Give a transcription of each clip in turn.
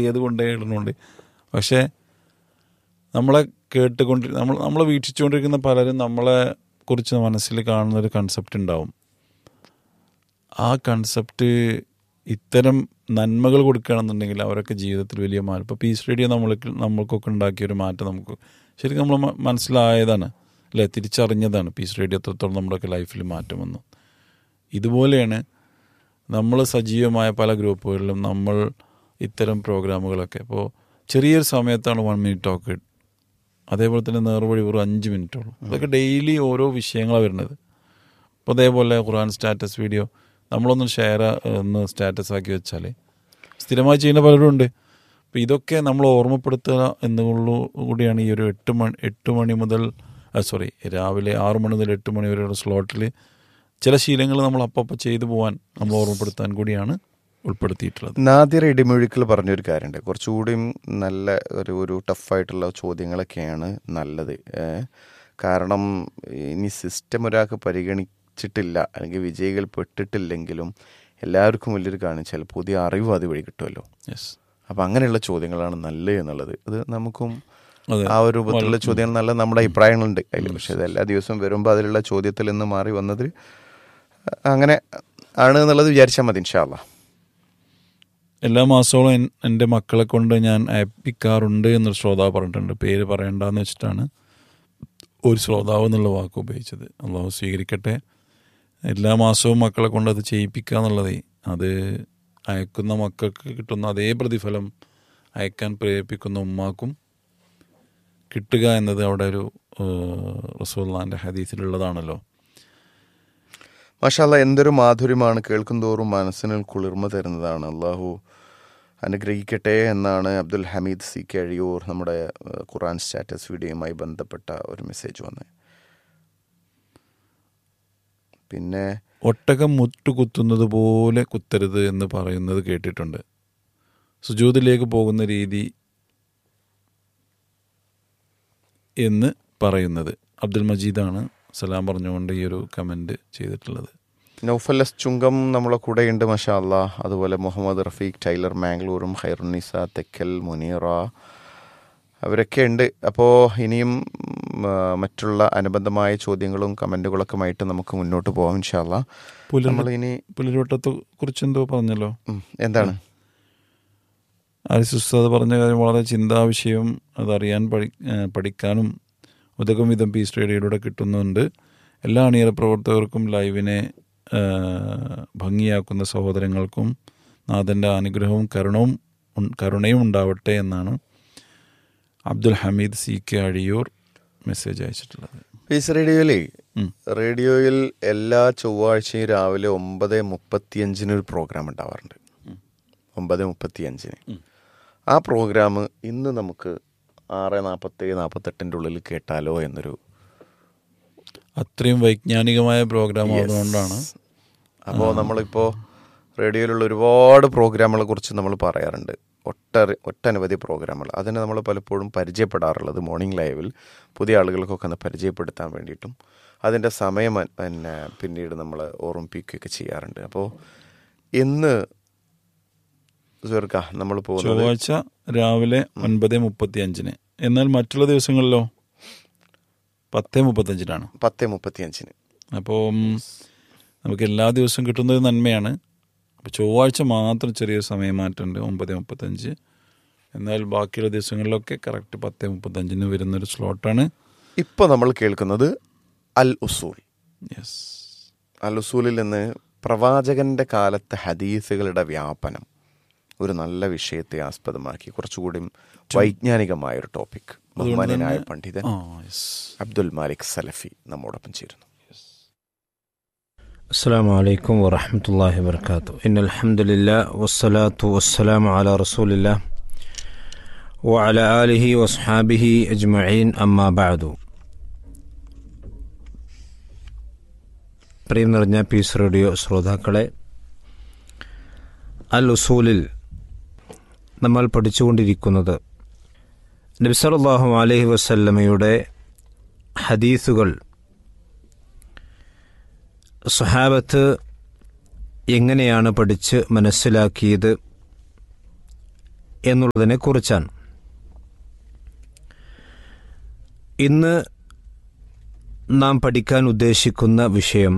കിട്ടിയത് കൊണ്ടേ ഇടുന്നുണ്ട് പക്ഷേ നമ്മളെ കേട്ടുകൊണ്ട് നമ്മൾ നമ്മളെ വീക്ഷിച്ചുകൊണ്ടിരിക്കുന്ന പലരും നമ്മളെ കുറിച്ച് മനസ്സിൽ കാണുന്ന ഒരു കൺസെപ്റ്റ് ഉണ്ടാവും ആ കൺസെപ്റ്റ് ഇത്തരം നന്മകൾ കൊടുക്കുകയാണെന്നുണ്ടെങ്കിൽ അവരൊക്കെ ജീവിതത്തിൽ വലിയ മാറ്റം ഇപ്പോൾ പീസ് റേഡിയോ നമ്മൾക്ക് നമ്മൾക്കൊക്കെ ഉണ്ടാക്കിയ ഒരു മാറ്റം നമുക്ക് ശരിക്കും നമ്മൾ മ- മനസ്സിലായതാണ് അല്ലേ തിരിച്ചറിഞ്ഞതാണ് പീസ് റേഡിയോ എത്രത്തോളം നമ്മുടെയൊക്കെ ലൈഫിൽ മാറ്റം വന്നു ഇതുപോലെയാണ് നമ്മൾ സജീവമായ പല ഗ്രൂപ്പുകളിലും നമ്മൾ ഇത്തരം പ്രോഗ്രാമുകളൊക്കെ ഇപ്പോൾ ചെറിയൊരു സമയത്താണ് വൺ മിനിറ്റ് ടോക്ക് അതേപോലെ തന്നെ നേർവഴി വെറും അഞ്ച് മിനിറ്റുള്ളൂ അതൊക്കെ ഡെയിലി ഓരോ വിഷയങ്ങളാണ് വരുന്നത് അപ്പോൾ അതേപോലെ ഖുറാൻ സ്റ്റാറ്റസ് വീഡിയോ നമ്മളൊന്ന് ഷെയർ ഒന്ന് സ്റ്റാറ്റസ് ആക്കി വെച്ചാൽ സ്ഥിരമായി ചെയ്യുന്ന പലരും ഉണ്ട് അപ്പോൾ ഇതൊക്കെ നമ്മൾ ഓർമ്മപ്പെടുത്തുക എന്നുള്ളൂ കൂടിയാണ് ഈ ഒരു എട്ട് മണി എട്ട് മണി മുതൽ സോറി രാവിലെ ആറ് മണി മുതൽ എട്ട് മണി വരെയുള്ള സ്ലോട്ടിൽ ചില ശീലങ്ങൾ നമ്മൾ അപ്പം ചെയ്തു പോകാൻ നമ്മൾ ഓർമ്മപ്പെടുത്താൻ കൂടിയാണ് ഉൾപ്പെടുത്തിയിട്ടുള്ളത് നാദിർ ഇടിമുഴുക്കൽ പറഞ്ഞൊരു കാര്യമുണ്ട് കുറച്ചുകൂടിയും നല്ല ഒരു ഒരു ടഫായിട്ടുള്ള ചോദ്യങ്ങളൊക്കെയാണ് നല്ലത് ഏ, കാരണം ഇനി സിസ്റ്റം ഒരാൾക്ക് പരിഗണിച്ചിട്ടില്ല അല്ലെങ്കിൽ വിജയികൾ പെട്ടിട്ടില്ലെങ്കിലും എല്ലാവർക്കും വലിയൊരു കാണിച്ചാൽ പുതിയ അറിവ് അതുവഴി കിട്ടുമല്ലോ യെസ് അപ്പം അങ്ങനെയുള്ള ചോദ്യങ്ങളാണ് നല്ലത് എന്നുള്ളത് ഇത് നമുക്കും അതെ ആ ഒരു രൂപത്തിലുള്ള ചോദ്യങ്ങൾ നല്ല നമ്മുടെ അഭിപ്രായങ്ങളുണ്ട് അതിൽ പക്ഷെ അത് എല്ലാ ദിവസവും വരുമ്പോൾ അതിലുള്ള ചോദ്യത്തിൽ നിന്ന് മാറി വന്നത് അങ്ങനെ ആണ് എന്നുള്ളത് വിചാരിച്ചാൽ മതി ഇൻഷാല്ല എല്ലാ മാസവും എൻ- എൻ്റെ മക്കളെ കൊണ്ട് ഞാൻ അയപ്പിക്കാറുണ്ട് എന്നൊരു ശ്രോതാവ് പറഞ്ഞിട്ടുണ്ട് പേര് പറയണ്ടെന്ന് വെച്ചിട്ടാണ് ഒരു ശ്രോതാവ് എന്നുള്ള വാക്ക് ഉപയോഗിച്ചത് അള്ളാഹു സ്വീകരിക്കട്ടെ എല്ലാ മാസവും മക്കളെ കൊണ്ട് അത് ചെയ്യിപ്പിക്കുക എന്നുള്ളതേ അത് അയക്കുന്ന മക്കൾക്ക് കിട്ടുന്ന അതേ പ്രതിഫലം അയക്കാൻ പ്രേരിപ്പിക്കുന്ന ഉമ്മാക്കും കിട്ടുക എന്നത് അവിടെ ഒരു റസൂല്ലാൻ്റെ ഹദീസിലുള്ളതാണല്ലോ മാഷാല്ല എന്തൊരു മാധുര്യമാണ് കേൾക്കും തോറും മനസ്സിന് കുളിർമ തരുന്നതാണ് അള്ളാഹു അനുഗ്രഹിക്കട്ടെ എന്നാണ് അബ്ദുൽ ഹമീദ് സി കഴിയൂർ നമ്മുടെ ഏഹ്, ഖുറാൻ സ്റ്റാറ്റസ് വീഡിയോയുമായി ബന്ധപ്പെട്ട ഒരു മെസ്സേജ് വന്നത് പിന്നെ ഒട്ടകം മുട്ടു കുത്തുന്നത് പോലെ കുത്തരുത് എന്ന് പറയുന്നത് കേട്ടിട്ടുണ്ട് സുജൂതിലേക്ക് പോകുന്ന രീതി എന്ന് പറയുന്നത് അബ്ദുൽ മജീദാണ് സലാം പറഞ്ഞുകൊണ്ട് ഈ ഒരു കമൻറ്റ് ചെയ്തിട്ടുള്ളത് നൗഫൽ എസ് ചുങ്കം നമ്മളെ കൂടെയുണ്ട് മഷാ അല്ലാ അതുപോലെ മുഹമ്മദ് റഫീഖ് ടൈലർ മാംഗ്ലൂറും ഖൈറുനിസ തെക്കൽ മുനീറ അവരൊക്കെ ഉണ്ട് അപ്പോൾ ഇനിയും ഉം, ആ, മറ്റുള്ള അനുബന്ധമായ ചോദ്യങ്ങളും കമൻറ്റുകളൊക്കെ ആയിട്ട് നമുക്ക് മുന്നോട്ട് പോകാം ഇൻഷാല്ല പുലർ നമ്മൾ ഇനി പുലരോട്ടത്തെ കുറിച്ച് എന്തോ പറഞ്ഞല്ലോ ഉം, എന്താണ് ആരിസ് ഉസ്താദ് പറഞ്ഞ കാര്യം വളരെ ചിന്താവിഷയവും അതറിയാൻ പഠി ഏഹ് പഠിക്കാനും ഉതകം വിധം പീസ് റേഡിയോയിലൂടെ കിട്ടുന്നുണ്ട് എല്ലാ അണിയറ പ്രവർത്തകർക്കും ലൈവിനെ ഏഹ് ഭംഗിയാക്കുന്ന സഹോദരങ്ങൾക്കും നാഥൻ്റെ അനുഗ്രഹവും കരുണവും ഉൺ- കരുണയും ഉണ്ടാവട്ടെ എന്നാണ് Abdul Hameed C K Azhiyur message അയച്ചിട്ടുള്ളത് പീസ് റേഡിയോയിലേ ഉം. റേഡിയോയിൽ എല്ലാ ചൊവ്വാഴ്ചയും രാവിലെ ഒമ്പത് മുപ്പത്തിയഞ്ചിന് ഒരു പ്രോഗ്രാം ഉണ്ടാവാറുണ്ട് ഒമ്പത് മുപ്പത്തിയഞ്ചിന് ആ പ്രോഗ്രാം ഇന്ന് നമുക്ക് ആറ് നാൽപ്പത്തേഴ് നാൽപ്പത്തെട്ടിൻ്റെ ഉള്ളിൽ കേട്ടാലോ എന്നൊരു അത്രയും വൈജ്ഞാനികമായ പ്രോഗ്രാം ആയതുകൊണ്ടാണ് അപ്പോൾ നമ്മളിപ്പോൾ റേഡിയോയിലുള്ള ഒരുപാട് പ്രോഗ്രാമുകളെ കുറിച്ച് നമ്മൾ പറയാറുണ്ട് ഒട്ടറി ഒട്ടനവധി പ്രോഗ്രാമുകൾ അതിനെ നമ്മൾ പലപ്പോഴും പരിചയപ്പെടാറുള്ളത് മോർണിംഗ് ലൈവിൽ പുതിയ ആളുകൾക്കൊക്കെ ഒന്ന് പരിചയപ്പെടുത്താൻ വേണ്ടിയിട്ടും അതിൻ്റെ സമയം അ- പിന്നെ പിന്നീട് നമ്മൾ ഓർമ്മിപ്പിക്കുകയൊക്കെ ചെയ്യാറുണ്ട് അപ്പോൾ ഇന്ന് സുഹൃക്ക നമ്മൾ പോകുന്നത് ചൊവ്വാഴ്ച രാവിലെ ഒൻപത് മുപ്പത്തി അഞ്ചിന് എന്നാൽ മറ്റുള്ള ദിവസങ്ങളിലോ പത്ത് മുപ്പത്തഞ്ചിനാണ് പത്ത് മുപ്പത്തിയഞ്ചിന് അപ്പോൾ നമുക്ക് എല്ലാ ദിവസവും കിട്ടുന്നത് നന്മയാണ് അപ്പോൾ ചൊവ്വാഴ്ച മാത്രം ചെറിയൊരു സമയം മാറ്റമുണ്ട് ഒമ്പത് മുപ്പത്തഞ്ച് എന്നാൽ ബാക്കിയുള്ള ദിവസങ്ങളിലൊക്കെ കറക്റ്റ് പത്ത് മുപ്പത്തഞ്ചിന് വരുന്നൊരു സ്ലോട്ടാണ് ഇപ്പോൾ നമ്മൾ കേൾക്കുന്നത് അൽ ഉസൂൽ യെസ് അൽ ഉസൂലിൽ നിന്ന് പ്രവാചകന്റെ കാലത്തെ ഹദീസുകളുടെ വ്യാപനം ഒരു നല്ല വിഷയത്തെ ആസ്പദമാക്കി കുറച്ചുകൂടി വൈജ്ഞാനികമായ ഒരു ടോപ്പിക് ബഹുമാന്യനായ പണ്ഡിതൻ ആ യെസ് അബ്ദുൽ മാലിക് സലഫി നമ്മോടൊപ്പം ചേരുന്നു السلام عليكم ورحمة الله وبركاته إن الحمد لله والصلاة والسلام على رسول الله وعلى آله وأصحابه أجمعين أما بعد പ്രിയം നിറഞ്ഞ പീസ് റേഡിയോ ശ്രോതാക്കളെ അൽ ഉസൂലിൽ നമ്മൾ പഠിച്ചുകൊണ്ടിരിക്കുന്നത് നബിസലാഹു അലൈഹി വസല്ലമയുടെ ഹദീസുകൾ സഹാബത്ത് എങ്ങനെയാണ് പഠിച്ച് മനസ്സിലാക്കിയത് എന്നുള്ളതിനെ കുറിച്ചാണ് ഇന്ന് നാം പഠിക്കാൻ ഉദ്ദേശിക്കുന്ന വിഷയം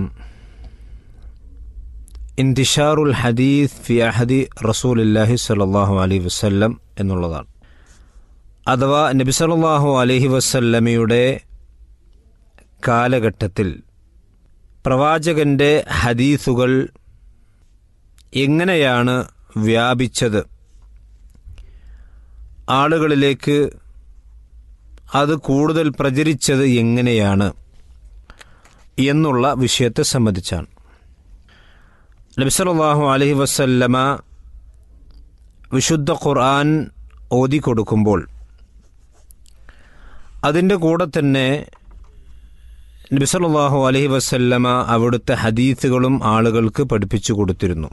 ഇന്തിഷാറുൽ ഹദീസ് ഫി അഹദി റസൂലില്ലാഹി സലാഹു അലൈഹി വസ്ല്ലം എന്നുള്ളതാണ് അഥവാ നബി സല്ലല്ലാഹു അലൈഹി വസല്ലമയുടെ കാലഘട്ടത്തിൽ പ്രവാചകന്റെ ഹദീസുകൾ എങ്ങനെയാണ് വ്യാപിച്ചത് ആളുകളിലേക്ക് അത് കൂടുതൽ പ്രചരിച്ചത് എങ്ങനെയാണ് എന്നുള്ള വിഷയത്തെ സംബന്ധിച്ചാണ് നബിസലാഹു അലഹി വസല്ലമ വിശുദ്ധ ഖുർആൻ ഓതി കൊടുക്കുമ്പോൾ അതിൻ്റെ കൂടെ തന്നെ നബിസലാഹു അലഹി വസല്ലമ അവിടുത്തെ ഹദീസുകളും ആളുകൾക്ക് പഠിപ്പിച്ചു കൊടുത്തിരുന്നു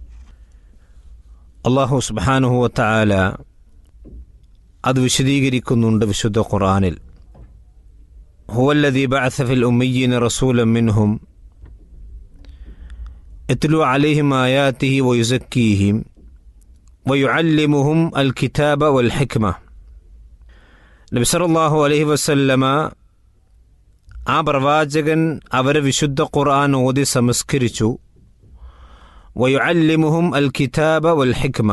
അള്ളാഹു സുബാനുഹുവത്ത ആല അത് വിശദീകരിക്കുന്നുണ്ട് വിശുദ്ധ ഖുർആനിൽ ഹുവല്ലദീ ബഅസ ഫിൽ ഉമ്മയ്യീന റസൂലൻ മിൻഹും യത്ലു അലൈഹിം ആയാതിഹി വയുസക്കീഹിം വയുഅല്ലിമുഹും അൽ കിതാബ വൽ ഹിക്മ നബി സല്ലല്ലാഹു അലൈഹി വസല്ലമ ആ പ്രവാചകൻ അവരെ വിശുദ്ധ ഖുർആൻ ഓതി സംസ്കരിച്ചു വയുഅല്ലിമുഹും അൽ കിതാബ വൽ ഹിക്മ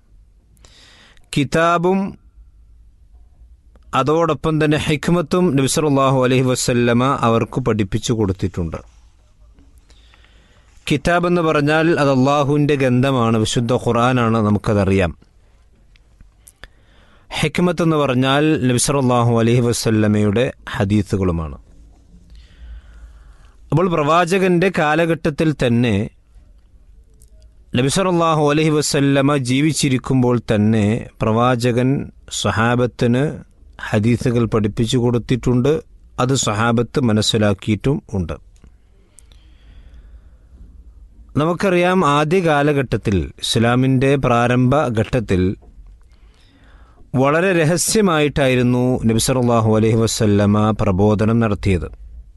കിതാബും അതോടൊപ്പം തന്നെ ഹിക്മത്തും നബി സല്ലല്ലാഹു അലൈഹി വസല്ലമ അവർക്ക് പഠിപ്പിച്ചു കൊടുത്തിട്ടുണ്ട് കിതാബ് എന്ന് പറഞ്ഞാൽ അത് അള്ളാഹുവിൻ്റെ ഗന്ധമാണ് വിശുദ്ധ ഖുർആനാണ് നമുക്കതറിയാം ഹിക്മത്ത് എന്ന് പറഞ്ഞാൽ നബി സല്ലല്ലാഹു അലൈഹി വസല്ലമയുടെ ഹദീസുകളുമാണ് അപ്പോൾ പ്രവാചകന്റെ കാലഘട്ടത്തിൽ തന്നെ നബി സല്ലല്ലാഹു അലൈഹി വസല്ലമ ജീവിച്ചിരിക്കുമ്പോൾ തന്നെ പ്രവാചകൻ സ്വഹാബത്തിന് ഹദീസുകൾ പഠിപ്പിച്ചു കൊടുത്തിട്ടുണ്ട് അത് സ്വഹാബത്ത് മനസ്സിലാക്കിയിട്ടും ഉണ്ട് നമുക്കറിയാം ആദ്യ കാലഘട്ടത്തിൽ ഇസ്ലാമിൻ്റെ പ്രാരംഭ ഘട്ടത്തിൽ വളരെ രഹസ്യമായിട്ടായിരുന്നു നബി സല്ലല്ലാഹു അലൈഹി വസല്ലമ പ്രബോധനം നടത്തിയത്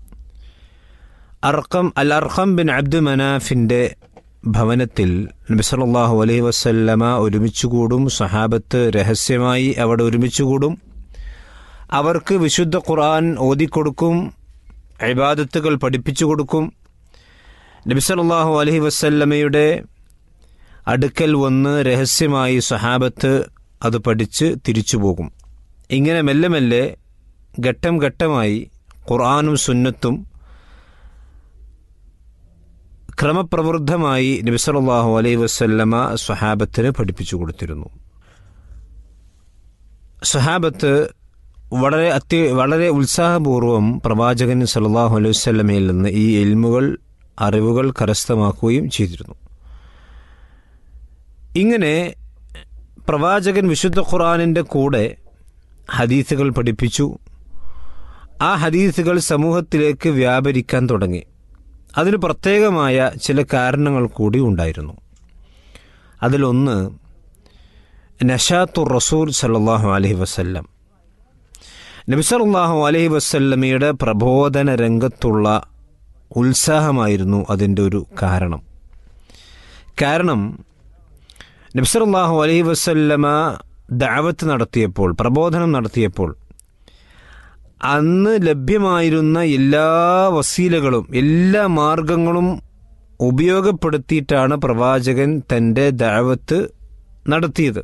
അർക്കം അൽ അർഖം ബിൻ അബ്ദു മനാഫിൻ്റെ ഭവനത്തിൽ നബി സല്ലല്ലാഹു അലൈഹി വസല്ലമ ഒരുമിച്ചുകൂടും സഹാബത്ത് രഹസ്യമായി അവിടെ ഒരുമിച്ചുകൂടും അവർക്ക് വിശുദ്ധ ഖുർആൻ ഓതിക്കൊടുക്കും ഇബാദത്തുകൾ പഠിപ്പിച്ചു കൊടുക്കും നബി സല്ലല്ലാഹു അലൈഹി വസല്ലമയുടെ അടുക്കൽ വന്ന് രഹസ്യമായി സഹാബത്ത് അത് പഠിച്ച് തിരിച്ചു പോകും ഇങ്ങനെ മെല്ലെ മെല്ലെ ഘട്ടം ഘട്ടമായി ഖുർആാനും സുന്നത്തും ക്രമപ്രവൃദ്ധമായി നബി സല്ലല്ലാഹു അലൈഹി വസല്ലമ സ്വഹാബത്തിന് പഠിപ്പിച്ചു കൊടുത്തിരുന്നു സ്വഹാബത്ത് വളരെ അത്യ വളരെ ഉത്സാഹപൂർവ്വം പ്രവാചകൻ സല്ലല്ലാഹു അലൈഹി വസല്ലമയിൽ നിന്ന് ഈ എൽമുകൾ അറിവുകൾ കരസ്ഥമാക്കുകയും ചെയ്തിരുന്നു ഇങ്ങനെ പ്രവാചകൻ വിശുദ്ധ ഖുർആാനിൻ്റെ കൂടെ ഹദീസുകൾ പഠിപ്പിച്ചു ആ ഹദീസുകൾ സമൂഹത്തിലേക്ക് വ്യാപരിക്കാൻ തുടങ്ങി അതിന് പ്രത്യേകമായ ചില കാരണങ്ങൾ കൂടി ഉണ്ടായിരുന്നു അതിലൊന്ന് നഷാത്തുർ റസൂൽ സല്ലാഹു അലഹി വസല്ലം നബി സല്ലല്ലാഹു അലൈഹി വസല്ലമയുടെ പ്രബോധന രംഗത്തുള്ള ഉത്സാഹമായിരുന്നു അതിൻ്റെ ഒരു കാരണം കാരണം നബി സല്ലല്ലാഹു അലൈഹി വസല്ലമ ദഅവത്ത് നടത്തിയപ്പോൾ പ്രബോധനം നടത്തിയപ്പോൾ അന്ന് ലഭ്യമായിരുന്ന എല്ലാ വസീലകളും എല്ലാ മാർഗങ്ങളും ഉപയോഗപ്പെടുത്തിയിട്ടാണ് പ്രവാചകൻ തൻ്റെ ദഅവത്ത് നടത്തിയത്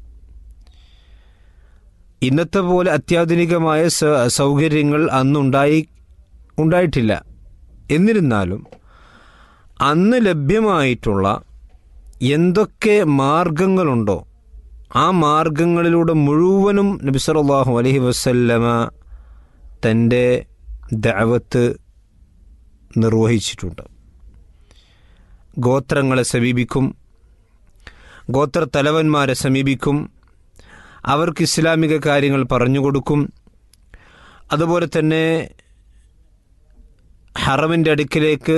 ഇന്നത്തെ പോലെ അത്യാധുനികമായ സൗകര്യങ്ങൾ അന്നുണ്ടായി ഉണ്ടായിട്ടില്ല എന്നിരുന്നാലും അന്ന് ലഭ്യമായിട്ടുള്ള എന്തൊക്കെ മാർഗങ്ങളുണ്ടോ ആ മാർഗങ്ങളിലൂടെ മുഴുവനും നബി സല്ലല്ലാഹു അലൈഹി വസല്ലമ തൻ്റെ ദഅവത്ത് നിർവഹിച്ചിട്ടുണ്ട് ഗോത്രങ്ങളെ സമീപിക്കും ഗോത്ര തലവന്മാരെ സമീപിക്കും അവർക്ക് ഇസ്ലാമിക കാര്യങ്ങൾ പറഞ്ഞുകൊടുക്കും അതുപോലെ തന്നെ ഹറമിൻ്റെ അടുക്കിലേക്ക്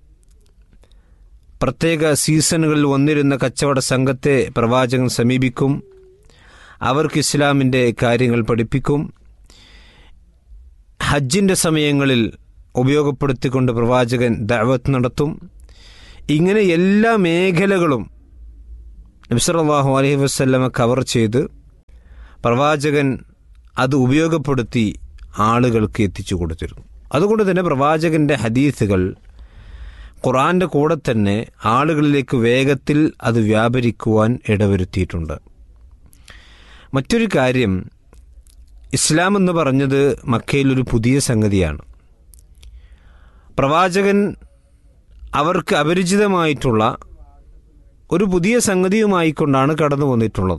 പ്രത്യേക സീസണുകളിൽ വന്നിരുന്ന കച്ചവട സംഘത്തെ പ്രവാചകൻ സമീപിക്കും അവർക്ക് ഇസ്ലാമിൻ്റെ കാര്യങ്ങൾ പഠിപ്പിക്കും ഹജ്ജിൻ്റെ സമയങ്ങളിൽ ഉപയോഗപ്പെടുത്തിക്കൊണ്ട് പ്രവാചകൻ ദഅവത്ത് നടത്തും ഇങ്ങനെ എല്ലാ മേഖലകളും നബ്സല്ലാഹു അലൈഹി വസ്ല്ലമ കവർ ചെയ്ത് പ്രവാചകൻ അത് ഉപയോഗപ്പെടുത്തി ആളുകൾക്ക് എത്തിച്ചു കൊടുത്തിരുന്നു അതുകൊണ്ട് തന്നെ പ്രവാചകന്റെ ഹദീസുകൾ ഖുറാന്റെ കൂടെ തന്നെ ആളുകളിലേക്ക് വേഗത്തിൽ അത് വ്യാപരിക്കുവാൻ ഇടവരുത്തിയിട്ടുണ്ട് മറ്റൊരു കാര്യം ഇസ്ലാം എന്ന് പറഞ്ഞത് മക്കയിലൊരു പുതിയ സംഗതിയാണ് പ്രവാചകൻ അവർക്ക് അപരിചിതമായിട്ടുള്ള ഒരു പുതിയ സംഗതിയുമായിക്കൊണ്ടാണ് കടന്നു വന്നിട്ടുള്ളത്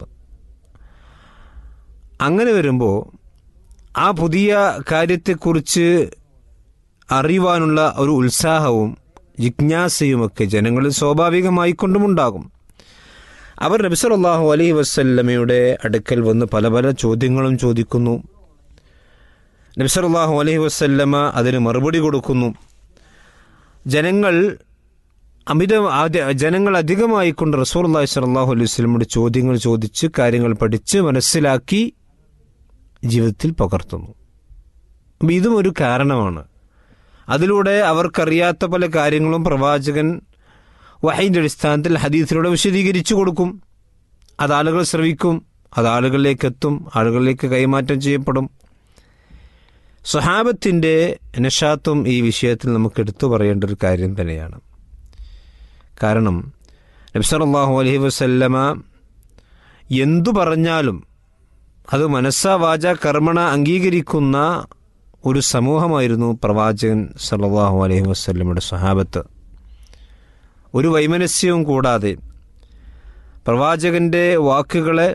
അങ്ങനെ വരുമ്പോൾ ആ പുതിയ കാര്യത്തെക്കുറിച്ച് അറിയുവാനുള്ള ഒരു ഉത്സാഹവും ജിജ്ഞാസയുമൊക്കെ ജനങ്ങളിൽ സ്വാഭാവികമായിക്കൊണ്ടുമുണ്ടാകും അവർ നബിസലാഹു അലൈഹി വസ്ല്ലമയുടെ അടുക്കൽ വന്ന് പല പല ചോദ്യങ്ങളും ചോദിക്കുന്നു നബിസലാഹു അലൈഹി വസ്ല്ലമ അതിന് മറുപടി കൊടുക്കുന്നു ജനങ്ങൾ അമിത ആദ്യ ജനങ്ങൾ അധികമായിക്കൊണ്ട് റസൂർ അള്ളാഹി സ്വല്ലാഹു അലൈഹി വസ്ലമോട് ചോദ്യങ്ങൾ ചോദിച്ച് കാര്യങ്ങൾ പഠിച്ച് മനസ്സിലാക്കി ജീവിതത്തിൽ പകർത്തുന്നു അപ്പം ഇതും ഒരു കാരണമാണ് അതിലൂടെ അവർക്കറിയാത്ത പല കാര്യങ്ങളും പ്രവാചകൻ വഹൈൻ്റെ അടിസ്ഥാനത്തിൽ ഹദീസിലൂടെ വിശദീകരിച്ചു കൊടുക്കും അത് ആളുകൾ ശ്രവിക്കും അത് ആളുകളിലേക്ക് എത്തും ആളുകളിലേക്ക് കൈമാറ്റം ചെയ്യപ്പെടും സ്വഹാബത്തിൻ്റെ നിഷാത്തും ഈ വിഷയത്തിൽ നമുക്ക് എടുത്തു പറയേണ്ട ഒരു കാര്യം തന്നെയാണ് കാരണം നബ്സറല്ലാഹു അലഹി വസല്ലമ എന്തു പറഞ്ഞാലും അത് മനസ്സാ വാച കർമ്മണ അംഗീകരിക്കുന്ന ഒരു സമൂഹമായിരുന്നു പ്രവാചകൻ സല്ലാഹു അലഹി വസ്ല്ലമയുടെ സ്വഹാബത്ത് ഒരു വൈമനസ്യവും കൂടാതെ പ്രവാചകന്റെ വാക്കുകളെ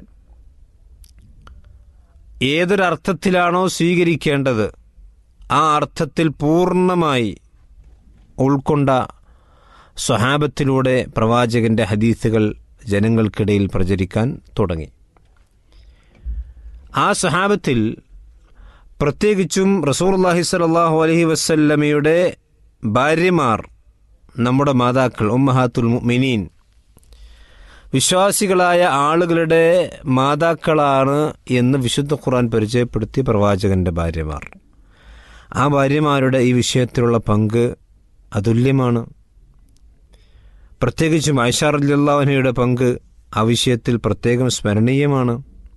ഏതൊരർത്ഥത്തിലാണോ സ്വീകരിക്കേണ്ടത് ആ അർത്ഥത്തിൽ പൂർണ്ണമായി ഉൾക്കൊണ്ട സ്വഹാബത്തിലൂടെ പ്രവാചകന്റെ ഹദീസുകൾ ജനങ്ങൾക്കിടയിൽ പ്രചരിക്കാൻ തുടങ്ങി ആ സ്വഹാബത്തിൽ പ്രത്യേകിച്ചും റസൂർല്ലാഹി സലാഹു അലഹി വസ്ല്ലമയുടെ ഭാര്യമാർ നമ്മുടെ മാതാക്കൾ ഉമ്മഹാത്തുൽ മിനീൻ വിശ്വാസികളായ ആളുകളുടെ മാതാക്കളാണ് എന്ന് വിശുദ്ധ ഖുർആൻ പരിചയപ്പെടുത്തി പ്രവാചകന്റെ ഭാര്യമാർ ആ ഭാര്യമാരുടെ ഈ വിഷയത്തിലുള്ള പങ്ക് അതുല്യമാണ് പ്രത്യേകിച്ചും ഐഷാർ അല്ലാഹുനയുടെ പങ്ക് ആ വിഷയത്തിൽ പ്രത്യേകം സ്മരണീയമാണ്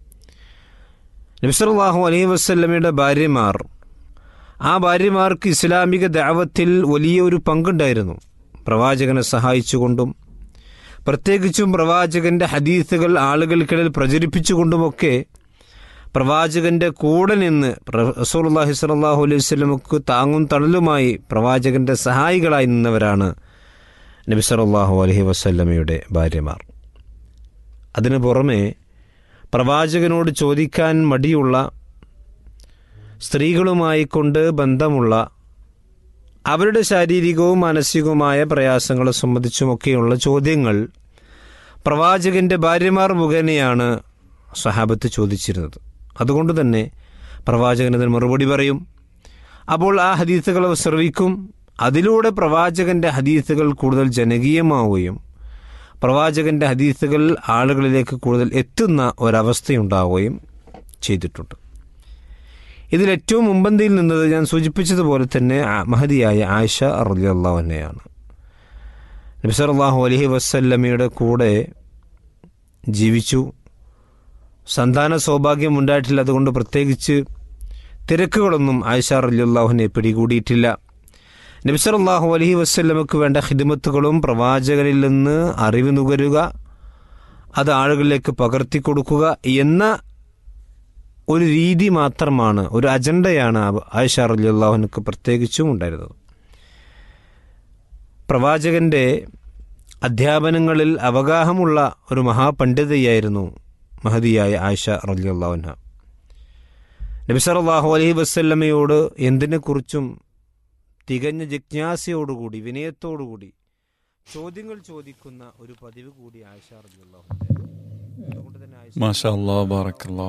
നബ്സലാഹു അലൈഹി വസ്ല്ലമയുടെ ഭാര്യമാർ ആ ഭാര്യമാർക്ക് ഇസ്ലാമിക ദാവത്തിൽ വലിയ ഒരു പങ്കുണ്ടായിരുന്നു പ്രവാചകനെ സഹായിച്ചുകൊണ്ടും പ്രത്യേകിച്ചും പ്രവാചകന്റെ ഹദീസുകൾ ആളുകൾക്കിടയിൽ പ്രചരിപ്പിച്ചുകൊണ്ടുമൊക്കെ പ്രവാചകന്റെ കൂടെ നിന്ന് റസൂർല്ലാഹി സ്വല്ലാഹു അലൈഹി സ്വലമുക്ക് താങ്ങും തണലുമായി പ്രവാചകന്റെ സഹായികളായി നിന്നവരാണ് നബി സല്ലാഹു അലഹി വസ്ല്ലമയുടെ ഭാര്യമാർ അതിനു പുറമെ പ്രവാചകനോട് ചോദിക്കാൻ മടിയുള്ള സ്ത്രീകളുമായി കൊണ്ട് ബന്ധമുള്ള അവരുടെ ശാരീരികവും മാനസികവുമായ പ്രയാസങ്ങളെ സംബന്ധിച്ചുമൊക്കെയുള്ള ചോദ്യങ്ങൾ പ്രവാചകന്റെ ഭാര്യമാർ മുഖേനയാണ് സഹാബത്ത് ചോദിച്ചിരുന്നത് അതുകൊണ്ട് തന്നെ പ്രവാചകൻ അതിന് മറുപടി പറയും അപ്പോൾ ആ ഹദീസുകൾ ശ്രവിക്കും അതിലൂടെ പ്രവാചകന്റെ ഹദീസുകൾ കൂടുതൽ ജനകീയമാവുകയും പ്രവാചകന്റെ ഹദീസുകൾ ആളുകളിലേക്ക് കൂടുതൽ എത്തുന്ന ഒരവസ്ഥയുണ്ടാവുകയും ചെയ്തിട്ടുണ്ട് ഇതിൽ ഏറ്റവും മുമ്പന്തിയിൽ നിന്നത് ഞാൻ സൂചിപ്പിച്ചതുപോലെ തന്നെ മഹതിയായ ആയിഷ അറുല്ലാഹുനെയാണ് നബിസറാഹു അലഹി വസ്ല്ലമയുടെ കൂടെ ജീവിച്ചു സന്താന സൗഭാഗ്യം ഉണ്ടായിട്ടില്ല അതുകൊണ്ട് പ്രത്യേകിച്ച് തിരക്കുകളൊന്നും ആയിഷ റലിയുള്ളാഹുവിനെ പിടികൂടിയിട്ടില്ല നബിസറല്ലാഹു അലഹി വസ്ല്ലമക്ക് വേണ്ട ഹിദ്മത്തുകളും പ്രവാചകനിൽ നിന്ന് അറിവ് നുകരുക അത് ആളുകളിലേക്ക് പകർത്തി കൊടുക്കുക എന്ന ഒരു രീതി മാത്രമാണ് ഒരു അജണ്ടയാണ് ആയിഷ റലിയുള്ളാഹുനക്ക് പ്രത്യേകിച്ചും ഉണ്ടായിരുന്നത് പ്രവാചകന്റെ അധ്യാപനങ്ങളിൽ അവഗാഹമുള്ള ഒരു മഹാപണ്ഡിതയായിരുന്നു മഹതിയായ ആയിഷ റലിയുള്ളാഹുന നബിസറല്ലാഹു അലഹി വസ്ല്ലമയോട് എന്തിനെക്കുറിച്ചും തികഞ്ഞ ജിജ്ഞാസയോടുകൂടി വിനയത്തോടുകൂടി ചോദ്യങ്ങൾ ചോദിക്കുന്ന ഒരു പതിവ് കൂടി ആയിഷ റലിയുള്ളാഹു അതുകൊണ്ട് തന്നെ ആയിഷ മാഷാ അല്ലാ ബാറക്കല്ലാ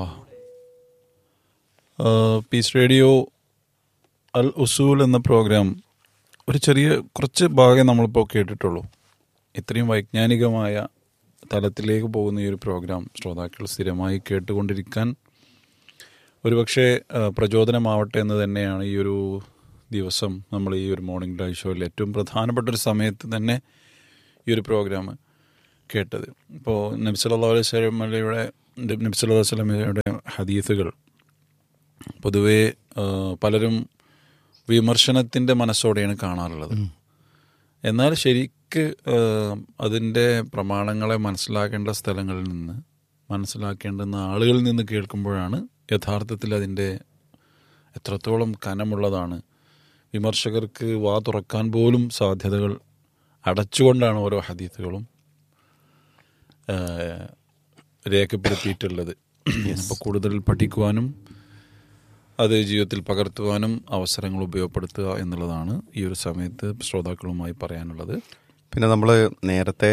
പീസ് റേഡിയോ അൽ ഉസൂൽ എന്ന പ്രോഗ്രാം ഒരു ചെറിയ കുറച്ച് ഭാഗം നമ്മളിപ്പോൾ കേട്ടിട്ടുള്ളൂ ഇത്രയും വൈജ്ഞാനികമായ തലത്തിലേക്ക് പോകുന്ന ഈ ഒരു പ്രോഗ്രാം ശ്രോതാക്കൾ സ്ഥിരമായി കേട്ടുകൊണ്ടിരിക്കാൻ ഒരുപക്ഷെ ആ, പ്രചോദനമാവട്ടെ എന്ന് തന്നെയാണ് ഈ ഒരു ദിവസം നമ്മൾ ഈ ഒരു മോർണിംഗ് ഡ്രൈവ് ഷോയിൽ ഏറ്റവും പ്രധാനപ്പെട്ട ഒരു സമയത്ത് തന്നെ ഈ ഒരു പ്രോഗ്രാം കേട്ടത് ഇപ്പോൾ നബ്സല്ലാ അലൈഹി സ്വലമയുടെ നബ്സല്ലാ വസ്ലമയുടെ ഹദീസുകൾ പൊതുവേ ആ, പലരും വിമർശനത്തിൻ്റെ മനസ്സോടെയാണ് കാണാറുള്ളത് എന്നാൽ ശരിക്ക് ആ, അതിൻ്റെ പ്രമാണങ്ങളെ മനസ്സിലാക്കേണ്ട സ്ഥലങ്ങളിൽ നിന്ന് മനസ്സിലാക്കേണ്ടുന്ന ആളുകളിൽ നിന്ന് കേൾക്കുമ്പോഴാണ് യഥാർത്ഥത്തിൽ അതിൻ്റെ എത്രത്തോളം കനമുള്ളതാണ് വിമർശകർക്ക് വാ തുറക്കാൻ പോലും സാധ്യതകൾ അടച്ചുകൊണ്ടാണ് ഓരോ ഹദീസുകളും ആ, രേഖപ്പെടുത്തിയിട്ടുള്ളത് അപ്പോൾ കൂടുതൽ പഠിക്കുവാനും അത് ജീവിതത്തിൽ പകർത്തുവാനും അവസരങ്ങൾ ഉപയോഗപ്പെടുത്തുക എന്നുള്ളതാണ് ഈ ഒരു സമയത്ത് ശ്രോതാക്കളുമായി പറയാനുള്ളത് പിന്നെ നമ്മൾ നേരത്തെ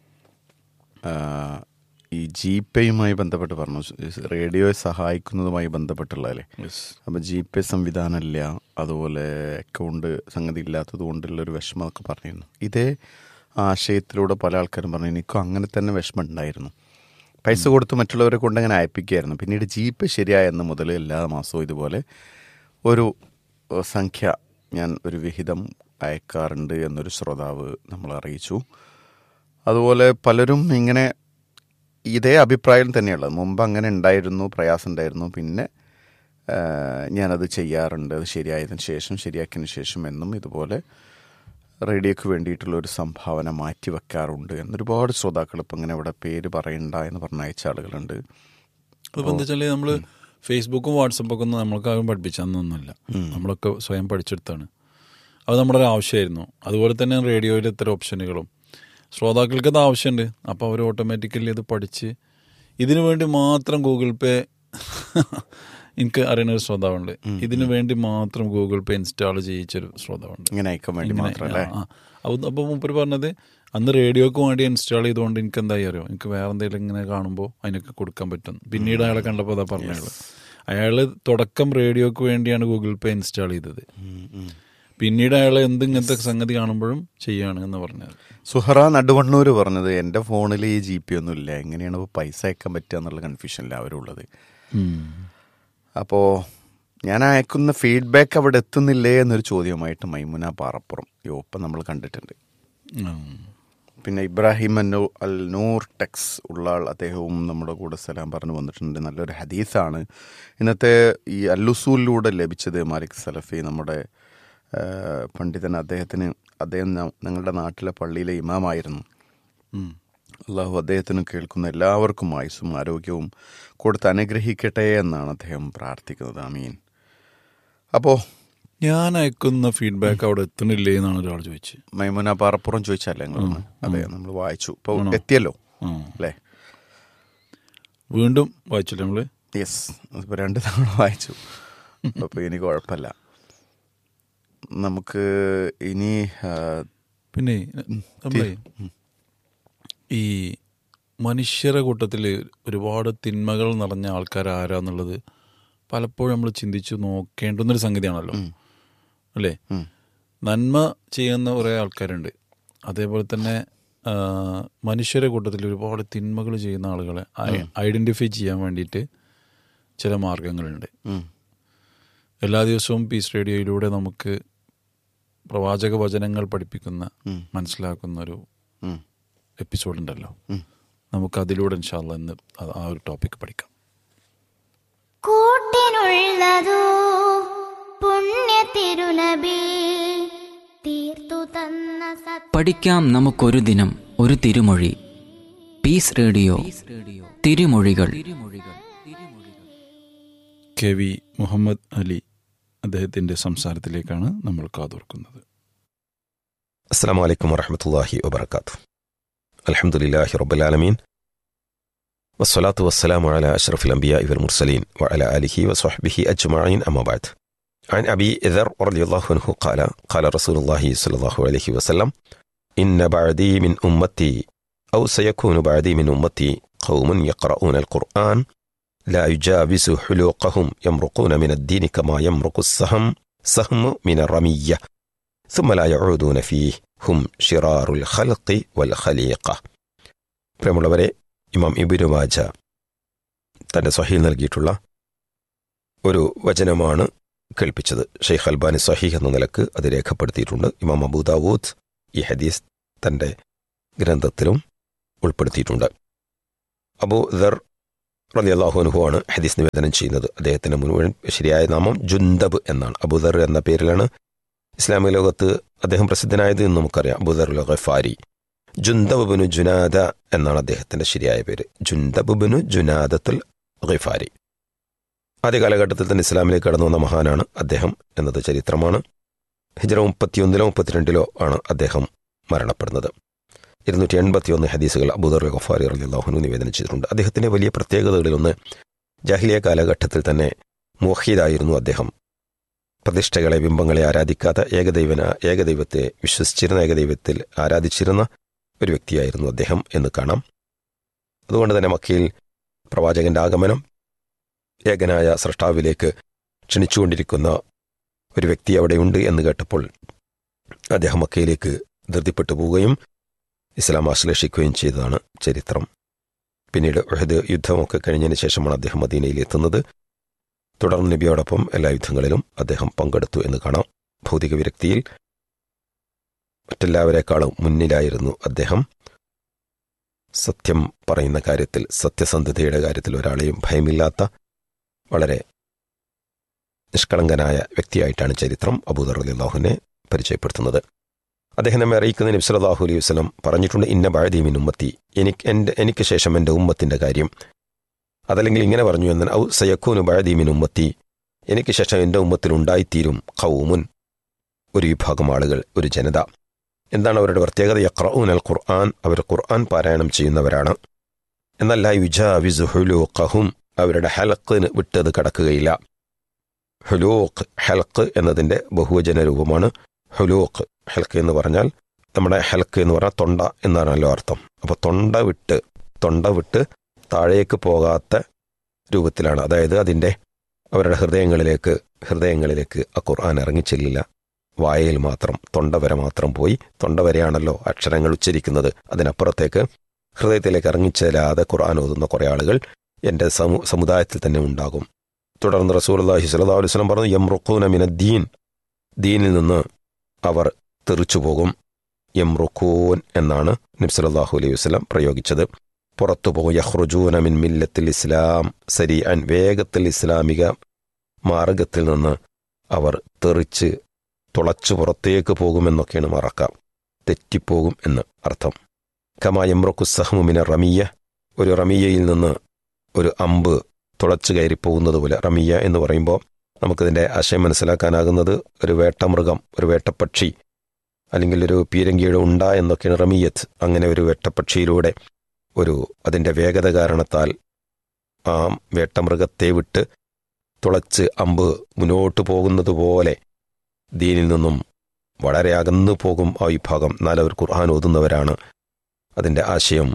ആ, ഈ ജി പേയുമായി ബന്ധപ്പെട്ട് പറഞ്ഞു റേഡിയോയെ സഹായിക്കുന്നതുമായി ബന്ധപ്പെട്ടുള്ളതല്ലേ അപ്പം ജി പേ സംവിധാനമില്ല അതുപോലെ അക്കൗണ്ട് സംഗതി ഇല്ലാത്തത് കൊണ്ടുള്ളൊരു വിഷമമൊക്കെ പറഞ്ഞിരുന്നു ഇതേ ആശയത്തിലൂടെ പല ആൾക്കാരും പറഞ്ഞു എനിക്കും അങ്ങനെ തന്നെ വിഷമം ഉണ്ടായിരുന്നു പൈസ കൊടുത്ത് മറ്റുള്ളവരെ കൊണ്ട് അങ്ങനെ അയപ്പിക്കുകയായിരുന്നു പിന്നീട് ജി പേ ശരിയായെന്ന് മുതൽ എല്ലാ മാസവും ഇതുപോലെ ഒരു ഏഹ്, സംഖ്യ ഞാൻ ഒരു വിഹിതം അയക്കാറുണ്ട് എന്നൊരു ശ്രോതാവ് നമ്മൾ അറിയിച്ചു അതുപോലെ പലരും ഇങ്ങനെ ഇതേ അഭിപ്രായം തന്നെയുള്ളത് മുമ്പ് അങ്ങനെ ഉണ്ടായിരുന്നു പ്രയാസം ഉണ്ടായിരുന്നു പിന്നെ ആ, ഞാനത് ചെയ്യാറുണ്ട് അത് ശരിയായതിനു ശേഷം ശരിയാക്കിയതിന് ശേഷം എന്നും ഇതുപോലെ റേഡിയോക്ക് വേണ്ടിയിട്ടുള്ള ഒരു സംഭാവന മാറ്റി വെക്കാറുണ്ട് എന്നൊരുപാട് ശ്രോതാക്കൾ ഇപ്പം ഇങ്ങനെ ഇവിടെ പേര് പറയണ്ട എന്ന് പറഞ്ഞ അയച്ച ആളുകളുണ്ട് അതിപ്പോൾ എന്താ വെച്ചാൽ നമ്മൾ ഫേസ്ബുക്കും വാട്സപ്പൊക്കെ ഒന്നും നമ്മൾക്ക് ആരും പഠിപ്പിച്ചതൊന്നുമല്ല നമ്മളൊക്കെ സ്വയം പഠിച്ചെടുത്താണ് അത് നമ്മുടെ ഒരു ആവശ്യമായിരുന്നു അതുപോലെ തന്നെ റേഡിയോയിൽ ഇത്തരം ഓപ്ഷനുകളും ശ്രോതാക്കൾക്ക് അത് ആവശ്യമുണ്ട് അപ്പോൾ അവർ ഓട്ടോമാറ്റിക്കലി ഇത് പഠിച്ച് ഇതിനു വേണ്ടി മാത്രം ഗൂഗിൾ പേ എനിക്ക് അറിയുന്ന ഒരു ശ്രോതാവുണ്ട് ഇതിനു വേണ്ടി മാത്രം ഗൂഗിൾ പേ ഇൻസ്റ്റാൾ ചെയ്യിച്ചൊരു ശ്രോതാവുണ്ട് ഇങ്ങനെ അയക്കാൻ വേണ്ടി ഇങ്ങനെ, മാത്രമല്ലേ ആ, ആ. അത് അപ്പോൾ മൂപ്പര് പറഞ്ഞത് അന്ന് റേഡിയോക്ക് വേണ്ടി ഇൻസ്റ്റാൾ ചെയ്തുകൊണ്ട് എനിക്ക് എന്തായി അറിയോ എനിക്ക് വേറെ എന്തെങ്കിലും ഇങ്ങനെ കാണുമ്പോൾ അതിനൊക്കെ കൊടുക്കാൻ പറ്റും പിന്നീട് അയാളെ കണ്ടപ്പോൾ അതാ പറഞ്ഞത് അയാൾ തുടക്കം റേഡിയോക്ക് വേണ്ടിയാണ് ഗൂഗിൾ പേ ഇൻസ്റ്റാൾ ചെയ്തത് പിന്നീട് അയാൾ എന്ത് ഇങ്ങനത്തെ സംഗതി കാണുമ്പോഴും ചെയ്യാണ് എന്ന് പറഞ്ഞത് സുഹറ നടുവണ്ണൂർ പറഞ്ഞത് എൻ്റെ ഫോണിൽ ഈ ജി പി ഒന്നും ഇല്ല എങ്ങനെയാണ് ഇപ്പോൾ പൈസ അയക്കാൻ പറ്റുക എന്നുള്ള കൺഫ്യൂഷനില്ല അവരുള്ളത് അപ്പോൾ ഞാൻ അയക്കുന്ന ഫീഡ്ബാക്ക് അവിടെ എത്തുന്നില്ലേ എന്നൊരു ചോദ്യവുമായിട്ട് മൈമുന പാറപ്പുറം യോ ഇപ്പം നമ്മൾ കണ്ടിട്ടുണ്ട് ഉം. പിന്നെ ഇബ്രാഹിം അന്നു അൽ നൂർ ടെക്സ് ഉള്ള ആൾ അദ്ദേഹവും നമ്മുടെ കൂടെ സലാം പറഞ്ഞു വന്നിട്ടുണ്ട് നല്ലൊരു ഹദീസാണ് ഇന്നത്തെ ഈ അല്ലുസൂലിലൂടെ ലഭിച്ചത് മാലിക് സലഫി നമ്മുടെ ആ, പണ്ഡിതൻ അദ്ദേഹത്തിന് അദ്ദേഹം ന- ഞങ്ങളുടെ നാട്ടിലെ പള്ളിയിലെ ഇമാമായിരുന്നു ഉം. അള്ളാഹു അദ്ദേഹത്തിന് കേൾക്കുന്ന എല്ലാവർക്കും ആയുസ്സും ആരോഗ്യവും കൊടുത്ത് അനുഗ്രഹിക്കട്ടെ എന്നാണ് അദ്ദേഹം പ്രാർത്ഥിക്കുന്നത് അമീൻ അപ്പോൾ ഞാൻ അയക്കുന്ന ഫീഡ്ബാക്ക് അവിടെ എത്തണില്ലേ എന്നാണ് ഒരാൾ ചോദിച്ചത് മൈമുന പാറപ്പുറം ചോദിച്ചല്ലേ നിങ്ങൾ അതെ നമ്മൾ വായിച്ചു ഇപ്പോൾ എത്തിയല്ലോ ആ. അല്ലേ വീണ്ടും വായിച്ചില്ലേ നമ്മള് യെസ് ഇപ്പോൾ രണ്ട് തവണ വായിച്ചു അപ്പോൾ ഇനി കുഴപ്പമില്ല നമുക്ക് ഇനി ആ, പിന്നെ നമ്മളെ ഈ മനുഷ്യരെ കൂട്ടത്തിൽ ഒരുപാട് തിന്മകൾ നിറഞ്ഞ ആൾക്കാർ ആരാന്നുള്ളത് പലപ്പോഴും നമ്മൾ ചിന്തിച്ചു നോക്കേണ്ടുന്നൊരു സംഗതിയാണല്ലോ അല്ലേ ഉം. നന്മ ചെയ്യുന്ന കുറേ ആൾക്കാരുണ്ട് അതേപോലെ തന്നെ ആ, മനുഷ്യരെ കൂട്ടത്തിൽ ഒരുപാട് തിന്മകൾ ചെയ്യുന്ന ആളുകളെ ഐഡൻറ്റിഫൈ ചെയ്യാൻ വേണ്ടിയിട്ട് ചില മാർഗങ്ങളുണ്ട് ഉം, എല്ലാ ദിവസവും പീസ് റേഡിയോയിലൂടെ നമുക്ക് പ്രവാചക വചനങ്ങൾ പഠിപ്പിക്കുന്ന ഉം. മനസ്സിലാക്കുന്ന ഒരു ഉം, എപ്പിസോഡ് ഉണ്ടല്ലോ ഉം. നമുക്ക് അതിലൂടെ ഇൻഷാല്ല ഇന്ന് ആ- ആ ഒരു ടോപ്പിക് പഠിക്കാം കൂട്ടിനുള്ളതോ പുണ്യ തിരുനബി തീർത്തു തന്ന സത് പഠിക്കാം നമുക്കൊരു ദിനം ഒരു തിരുമൊഴി പീസ് റേഡിയോ തിരുമൊഴികൾ കെ വി മുഹമ്മദ് അലി അദ്ദേഹത്തിൻ്റെ സംസാരത്തിലേക്കാണ് നമ്മൾ കാതോർക്കുന്നത് السلام عليكم ورحمة الله وبركاته الحمد لله رب العالمين والصلاة والسلام على أشرف الأنبياء والمرسلين وعلى آله وصحبه أجمعين أما بعد عن أبي ذر رضي الله عنه قال قال رسول الله صلى الله عليه وسلم إن بعدي من أمتي أو سيكون بعدي من أمتي قوم يقرؤون القرآن لا يجاوز حلوقهم يمرقون من الدين كما يمرق السهم سهم من الرمية ثم لا يعودون فيه ഹും ഷിറാറുൽ ഖൽഖി വൽ ഖലീഖ പ്രിയമുള്ളവരെ ഇമാം ഇബിനു മാജ തന്റെ സ്വഹീൽ നൽകിയിട്ടുള്ള ഒരു വചനമാണ് കേൾപ്പിച്ചത് ഷെയ്ഖ് അൽബാനി സ്വഹീഹ് എന്ന നിലക്ക് അത് രേഖപ്പെടുത്തിയിട്ടുണ്ട് ഇമാം അബൂദാവൂദ് ഈ ഹദീസ് തന്റെ ഗ്രന്ഥത്തിലും ഉൾപ്പെടുത്തിയിട്ടുണ്ട് അബു ദർ റലിയല്ലാഹു അനുഹു ആണ് ഹദീസ് നിവേദനം ചെയ്യുന്നത് അദ്ദേഹത്തിന്റെ മുഴുവൻ ശരിയായ നാമം ജുന്തബ് എന്നാണ് അബുദർ എന്ന പേരിലാണ് ഇസ്ലാമിക ലോകത്ത് അദ്ദേഹം പ്രസിദ്ധനായത് എന്ന് നമുക്കറിയാം അബുദർ ഗഫാരി ജുന്തബുബിനു ജുനാദ എന്നാണ് അദ്ദേഹത്തിന്റെ ശരിയായ പേര് ജുന്തബുബിനു ജുനാദത്തുൽ ഗഫാരി ആദ്യ കാലഘട്ടത്തിൽ തന്നെ ഇസ്ലാമിലേക്ക് കടന്നു വന്ന മഹാനാണ് അദ്ദേഹം എന്നത് ചരിത്രമാണ് ഹിജറ മുപ്പത്തിയൊന്നിലോ മുപ്പത്തിരണ്ടിലോ ആണ് അദ്ദേഹം മരണപ്പെടുന്നത് ഇരുന്നൂറ്റി എൺപത്തിയൊന്ന് ഹദീസുകൾ അബൂദർ ഗഫാരി അള്ളാഹുനു നിവേദനം ചെയ്തിട്ടുണ്ട് അദ്ദേഹത്തിന്റെ വലിയ പ്രത്യേകതകളിലൊന്ന് ജാഹിലിയ കാലഘട്ടത്തിൽ തന്നെ മോഹിദായിരുന്നു അദ്ദേഹം പ്രതിഷ്ഠകളെ ബിംബങ്ങളെ ആരാധിക്കാത്ത ഏകദൈവന ഏകദൈവത്തെ വിശ്വസിച്ചിരുന്ന ഏകദൈവത്തിൽ ആരാധിച്ചിരുന്ന ഒരു വ്യക്തിയായിരുന്നു അദ്ദേഹം എന്ന് കാണാം അതുകൊണ്ട് തന്നെ മക്കയിൽ പ്രവാചകന്റെ ആഗമനം ഏകനായ സൃഷ്ടാവിലേക്ക് ക്ഷണിച്ചുകൊണ്ടിരിക്കുന്ന ഒരു വ്യക്തി അവിടെയുണ്ട് എന്ന് കേട്ടപ്പോൾ അദ്ദേഹം മക്കയിലേക്ക് ധൃതിപ്പെട്ടു പോവുകയും ഇസ്ലാം ആശ്ലേഷിക്കുകയും ചെയ്തതാണ് ചരിത്രം പിന്നീട് ഉഹദ് യുദ്ധമൊക്കെ കഴിഞ്ഞതിന് ശേഷമാണ് അദ്ദേഹം മദീനയിൽ എത്തുന്നത് തുടർന്ന് നബിയോടൊപ്പം എല്ലാ യുദ്ധങ്ങളിലും അദ്ദേഹം പങ്കെടുത്തു എന്ന് കാണാം ഭൗതിക വിരക്തിയിൽ മറ്റെല്ലാവരെക്കാളും മുന്നിലായിരുന്നു അദ്ദേഹം സത്യം പറയുന്ന കാര്യത്തിൽ സത്യസന്ധതയുടെ കാര്യത്തിൽ ഒരാളെയും ഭയമില്ലാത്ത വളരെ നിഷ്കളങ്കനായ വ്യക്തിയായിട്ടാണ് ചരിത്രം അബൂദർ അലി അള്ളാഹുവിനെ പരിചയപ്പെടുത്തുന്നത് അദ്ദേഹം നമ്മെ അറിയിക്കുന്ന നബ്സലാഹു അലൈഹി വസ്ലം പറഞ്ഞിട്ടുണ്ട് ഇന്ന ബഴദീമിൻ ഉമ്മത്തി എനിക്ക് എൻ്റെ എനിക്ക് ശേഷം എൻ്റെ ഉമ്മത്തിൻ്റെ കാര്യം അതല്ലെങ്കിൽ ഇങ്ങനെ പറഞ്ഞു എന്നാൽ ഔ സയക്കൂനു ബഴദീമിൻ ഉമ്മത്തി എനിക്ക് ശേഷം എൻ്റെ ഉമ്മത്തിൽ ഉണ്ടായിത്തീരും ഖൗമുൻ ഒരു വിഭാഗം ആളുകൾ ഒരു ജനത എന്താണ് അവരുടെ പ്രത്യേകത യക്രഊൻ അൽ ഖുർആൻ അവർ ഖുർആൻ പാരായണം ചെയ്യുന്നവരാണ് എന്നല്ല യുജാവിസു ഹുലൂഖഹും അവരുടെ ഹലക്കിന് വിട്ടത് കടക്കുകയില്ല ഹുലൂഖ് ഹൽക്ക് എന്നതിൻ്റെ ബഹുവചന രൂപമാണ് ഹുലൂഖ് ഹൽക്ക് എന്ന് പറഞ്ഞാൽ നമ്മുടെ ഹൽക്ക് എന്ന് പറഞ്ഞാൽ തൊണ്ട എന്നാണല്ലോ അർത്ഥം അപ്പോൾ തൊണ്ട വിട്ട് തൊണ്ട വിട്ട് താഴേക്ക് പോകാത്ത രൂപത്തിലാണ് അതായത് അതിൻ്റെ അവരുടെ ഹൃദയങ്ങളിലേക്ക് ഹൃദയങ്ങളിലേക്ക് ആ ഖുർആൻ ഇറങ്ങിച്ചെല്ലില്ല വായയിൽ മാത്രം തൊണ്ട വരെ മാത്രം പോയി തൊണ്ട വരെയാണല്ലോ അക്ഷരങ്ങൾ ഉച്ചരിക്കുന്നത് അതിനപ്പുറത്തേക്ക് ഹൃദയത്തിലേക്ക് ഇറങ്ങിച്ചെല്ലാതെ ഖുർആൻ ഓതുന്ന കുറേ ആളുകൾ എൻ്റെ സമു സമുദായത്തിൽ തന്നെ ഉണ്ടാകും തുടർന്ന് റസൂൽ അള്ളാഹി സ്വല്ലാ അലൈഹി സ്വലം പറഞ്ഞു യംറുഖൂന മിന ദീൻ ദീനിൽ നിന്ന് അവർ തെറിച്ചു പോകും യംറുഖൂൻ എന്നാണ് നബ്സലാഹു അലൈഹി വസ്ലം പ്രയോഗിച്ചത് പുറത്തു പോകും യഹ്റുജൂന മിൻ മില്ലത്തിൽ ഇസ്ലാം സരി അൻ വേഗത്തിൽ ഇസ്ലാമിക മാർഗത്തിൽ നിന്ന് അവർ തെറിച്ച് തുളച്ചു പുറത്തേക്ക് പോകുമെന്നൊക്കെയാണ് മറക്കാം തെറ്റിപ്പോകും എന്ന് അർത്ഥം കമായമ്രക്കു സഹ്മുമിന റമിയ ഒരു റമിയയിൽ നിന്ന് ഒരു അമ്പ് തുളച്ചു കയറിപ്പോകുന്നത് പോലെ റമിയ എന്ന് പറയുമ്പോൾ നമുക്കിതിൻ്റെ ആശയം മനസ്സിലാക്കാനാകുന്നത് ഒരു വേട്ടമൃഗം ഒരു വേട്ടപ്പക്ഷി അല്ലെങ്കിൽ ഒരു പീരങ്കിയുടെ ഉണ്ട എന്നൊക്കെയാണ് റമിയത്ത് അങ്ങനെ ഒരു വേട്ടപ്പക്ഷിയിലൂടെ ഒരു അതിൻ്റെ വേഗത കാരണത്താൽ ആ വേട്ടമൃഗത്തെ വിട്ട് തുളച്ച് അമ്പ് മുന്നോട്ട് പോകുന്നത് പോലെ ദീനിൽ നിന്നും വളരെ അകന്നു പോകും ആ വിഭാഗം എന്നാൽ അവർ ഖുർആൻ ഓതുന്നവരാണ് അതിൻ്റെ ആശയം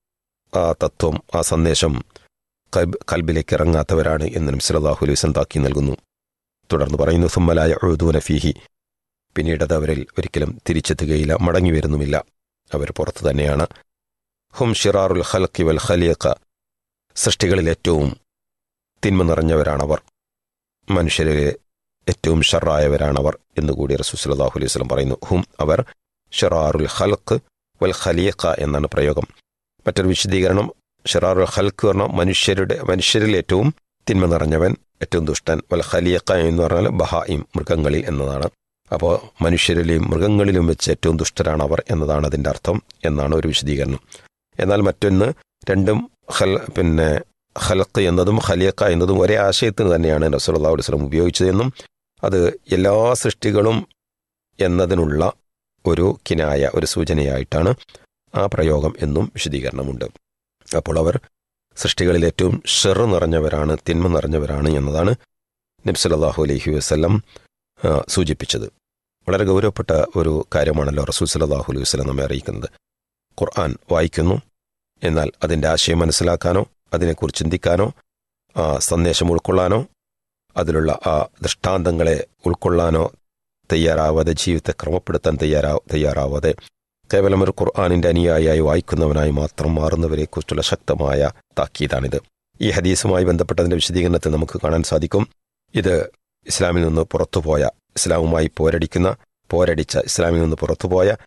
ആ തത്വം ആ സന്ദേശം കൽബ് കൽബിലേക്ക് ഇറങ്ങാത്തവരാണ് എന്ന് നബ്സലാഹു അലൈസ് താക്കി നൽകുന്നു തുടർന്ന് പറയുന്നു സുമ്മലായ എഴുതൂന ഫീഹി പിന്നീട് അത് അവരിൽ ഒരിക്കലും തിരിച്ചെത്തുകയില്ല മടങ്ങി വരുന്നുമില്ല അവർ പുറത്തു തന്നെയാണ് ഹും ഷിറാറുൽ ഹൽക്കി വൽ ഖലിയക്ക സൃഷ്ടികളിൽ ഏറ്റവും തിന്മ നിറഞ്ഞവരാണവർ മനുഷ്യരിലെ ഏറ്റവും ഷറായവരാണവർ എന്നുകൂടി റസൂസ്ലാഹു അലൈഹി വസ്ലം പറയുന്നു ഹും അവർ ഷിറാറുൽ ഹൽക്ക് വൽ ഖലിയക്ക എന്നാണ് പ്രയോഗം മറ്റൊരു വിശദീകരണം ഷിറാറുൽ ഹൽക്ക് പറഞ്ഞാൽ മനുഷ്യരുടെ മനുഷ്യരിൽ ഏറ്റവും തിന്മ നിറഞ്ഞവൻ ഏറ്റവും ദുഷ്ടൻ വൽ ഖലിയക്ക എന്ന് പറഞ്ഞാൽ ബഹായിം മൃഗങ്ങളിൽ എന്നതാണ് അപ്പോൾ മനുഷ്യരിലെയും മൃഗങ്ങളിലും വെച്ച് ഏറ്റവും ദുഷ്ടരാണ് അവർ എന്നതാണ് അതിൻ്റെ അർത്ഥം എന്നാണ് ഒരു വിശദീകരണം എന്നാൽ മറ്റൊന്ന് രണ്ടും ഹൽ പിന്നെ ഹലക്ക് എന്നതും ഖലിയക്ക എന്നതും ഒരേ ആശയത്തിന് തന്നെയാണ് റസൂലുള്ളാഹി അലൈഹി വസല്ലം ഉപയോഗിച്ചതെന്നും അത് എല്ലാ സൃഷ്ടികളും എന്നതിനുള്ള ഒരു കിനായ ഒരു സൂചനയായിട്ടാണ് ആ പ്രയോഗം എന്നും വിശദീകരണമുണ്ട് അപ്പോൾ അവർ സൃഷ്ടികളിൽ ഏറ്റവും ഷെർ നിറഞ്ഞവരാണ് തിന്മ നിറഞ്ഞവരാണ് എന്നതാണ് നബ്സലാഹു അലൈഹി വസ്ലം സൂചിപ്പിച്ചത് വളരെ ഗൗരവപ്പെട്ട ഒരു കാര്യമാണല്ലോ റസൂൽ സലാഹു അലൈഹി വസ്ലം നമ്മെ അറിയിക്കുന്നത് ഖുർആൻ വായിക്കുന്നു എന്നാൽ അതിൻ്റെ ആശയം മനസ്സിലാക്കാനോ അതിനെക്കുറിച്ച് ചിന്തിക്കാനോ ആ സന്ദേശം ഉൾക്കൊള്ളാനോ അതിലുള്ള ആ ദൃഷ്ടാന്തങ്ങളെ ഉൾക്കൊള്ളാനോ തയ്യാറാവാതെ ജീവിതത്തെ ക്രമപ്പെടുത്താൻ തയ്യാറാ തയ്യാറാവാതെ കേവലം ഒരു ഖുർആാനിൻ്റെ അനുയായിയായി വായിക്കുന്നവനായി മാത്രം മാറുന്നവരെക്കുറിച്ചുള്ള ശക്തമായ താക്കീതാണിത് ഈ ഹദീസുമായി ബന്ധപ്പെട്ടതിൻ്റെ വിശദീകരണത്തിൽ നമുക്ക് കാണാൻ സാധിക്കും ഇത് ഇസ്ലാമിൽ നിന്ന് പുറത്തുപോയ ഇസ്ലാമുമായി പോരടിക്കുന്ന പോരടിച്ച ഇസ്ലാമിൽ നിന്ന് പുറത്തുപോയ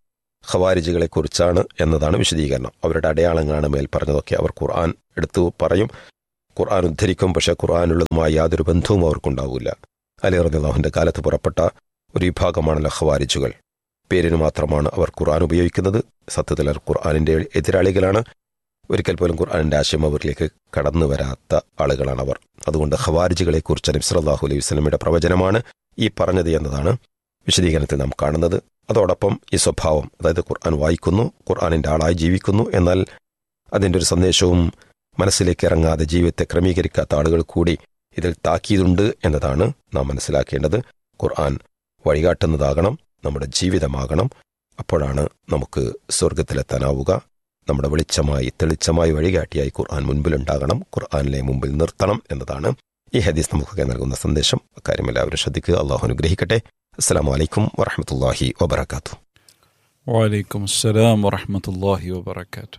ഖവാരിജുകളെ കുറിച്ചാണ് എന്നതാണ് വിശദീകരണം അവരുടെ അടയാളങ്ങളാണ് മേൽ പറഞ്ഞതൊക്കെ അവർ ഖുർആൻ എടുത്തു പറയും ഖുർആൻ ഉദ്ധരിക്കും പക്ഷേ ഖുർആാനുള്ളതുമായി യാതൊരു ബന്ധവും അവർക്കുണ്ടാവില്ല അലി റദിള്ളാഹുവിന്റെ കാലത്ത് പുറപ്പെട്ട ഒരു വിഭാഗമാണല്ലോ ഖവാരിജുകൾ പേരിന് മാത്രമാണ് അവർ ഖുർആൻ ഉപയോഗിക്കുന്നത് സത്യത്തിൽ അവർ ഖുർആാനിന്റെ എതിരാളികളാണ് ഒരിക്കൽ പോലും ഖുർആാനിന്റെ ആശയം അവരിലേക്ക് കടന്നു വരാത്ത ആളുകളാണ് അവർ അതുകൊണ്ട് ഖവാരിജുകളെ കുറിച്ച് നബ്സലാഹു അലൈഹി വസ്ലമിയുടെ പ്രവചനമാണ് ഈ പറഞ്ഞത് എന്നതാണ് വിശദീകരണത്തിൽ നാം കാണുന്നത് അതോടൊപ്പം ഈ സ്വഭാവം അതായത് ഖുർആൻ വായിക്കുന്നു ഖുർആാനിന്റെ ആളായി ജീവിക്കുന്നു എന്നാൽ അതിൻ്റെ ഒരു സന്ദേശവും മനസ്സിലേക്ക് ഇറങ്ങാതെ ജീവിതത്തെ ക്രമീകരിക്കാത്ത ആളുകൾ കൂടി ഇതിൽ താക്കീതുണ്ട് എന്നതാണ് നാം മനസ്സിലാക്കേണ്ടത് ഖുർആൻ വഴികാട്ടുന്നതാകണം നമ്മുടെ ജീവിതമാകണം അപ്പോഴാണ് നമുക്ക് സ്വർഗത്തിലെത്താനാവുക നമ്മുടെ വെളിച്ചമായി തെളിച്ചമായി വഴികാട്ടിയായി ഖുർആൻ മുൻപിലുണ്ടാകണം ഖുർആനിലെ മുമ്പിൽ നിർത്തണം എന്നതാണ് ഈ ഹദീസ് നമുക്കൊക്കെ നൽകുന്ന സന്ദേശം അക്കാര്യം എല്ലാവരും ശ്രദ്ധിക്കുക അള്ളാഹു അനുഗ്രഹിക്കട്ടെ അസ്സാം വലൈക്കും വറഹമത്തല്ലാഹി വബർക്കാത്തു വാലൈക്കും അസ്സലാം വറഹമത്തല്ലാഹി വബർക്കാത്തു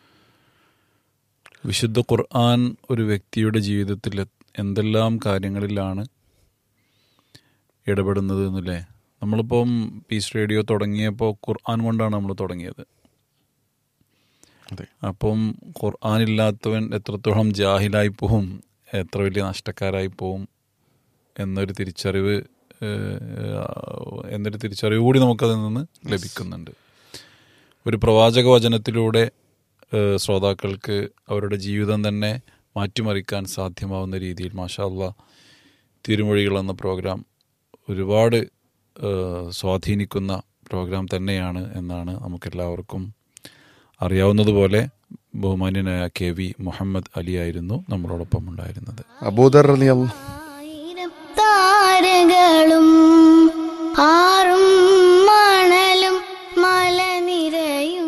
വിശുദ്ധ ഖുർആൻ ഒരു വ്യക്തിയുടെ ജീവിതത്തിൽ എന്തെല്ലാം കാര്യങ്ങളിലാണ് ഇടപെടുന്നത് എന്നല്ലേ നമ്മളിപ്പം പീസ് റേഡിയോ തുടങ്ങിയപ്പോൾ ഖുർആൻ കൊണ്ടാണ് നമ്മൾ തുടങ്ങിയത് അതെ. അപ്പം ഖുർആൻ ഇല്ലാത്തവൻ എത്രത്തോളം ജാഹിലായി പോവും എത്ര വലിയ നഷ്ടക്കാരായി പോവും എന്നൊരു തിരിച്ചറിവ് ഏഹ്, എന്നൊരു തിരിച്ചറിവ് കൂടി നമുക്കതിൽ നിന്ന് ലഭിക്കുന്നുണ്ട് ഒരു പ്രവാചക വചനത്തിലൂടെ ഏഹ്, ശ്രോതാക്കൾക്ക് അവരുടെ ജീവിതം തന്നെ മാറ്റിമറിക്കാൻ സാധ്യമാവുന്ന രീതിയിൽ മാഷാ അള്ളാ തിരുമൊഴികൾ എന്ന പ്രോഗ്രാം ഒരുപാട് ഏഹ്, സ്വാധീനിക്കുന്ന പ്രോഗ്രാം തന്നെയാണ് എന്നാണ് നമുക്കെല്ലാവർക്കും അറിയാവുന്നതുപോലെ ബഹുമാന്യനായ കെ വി മുഹമ്മദ് അലി ആയിരുന്നു നമ്മളോടൊപ്പം ഉണ്ടായിരുന്നത് അബൂദർ അലി അൽ താരകളും ആറും മണലും മലനിരയും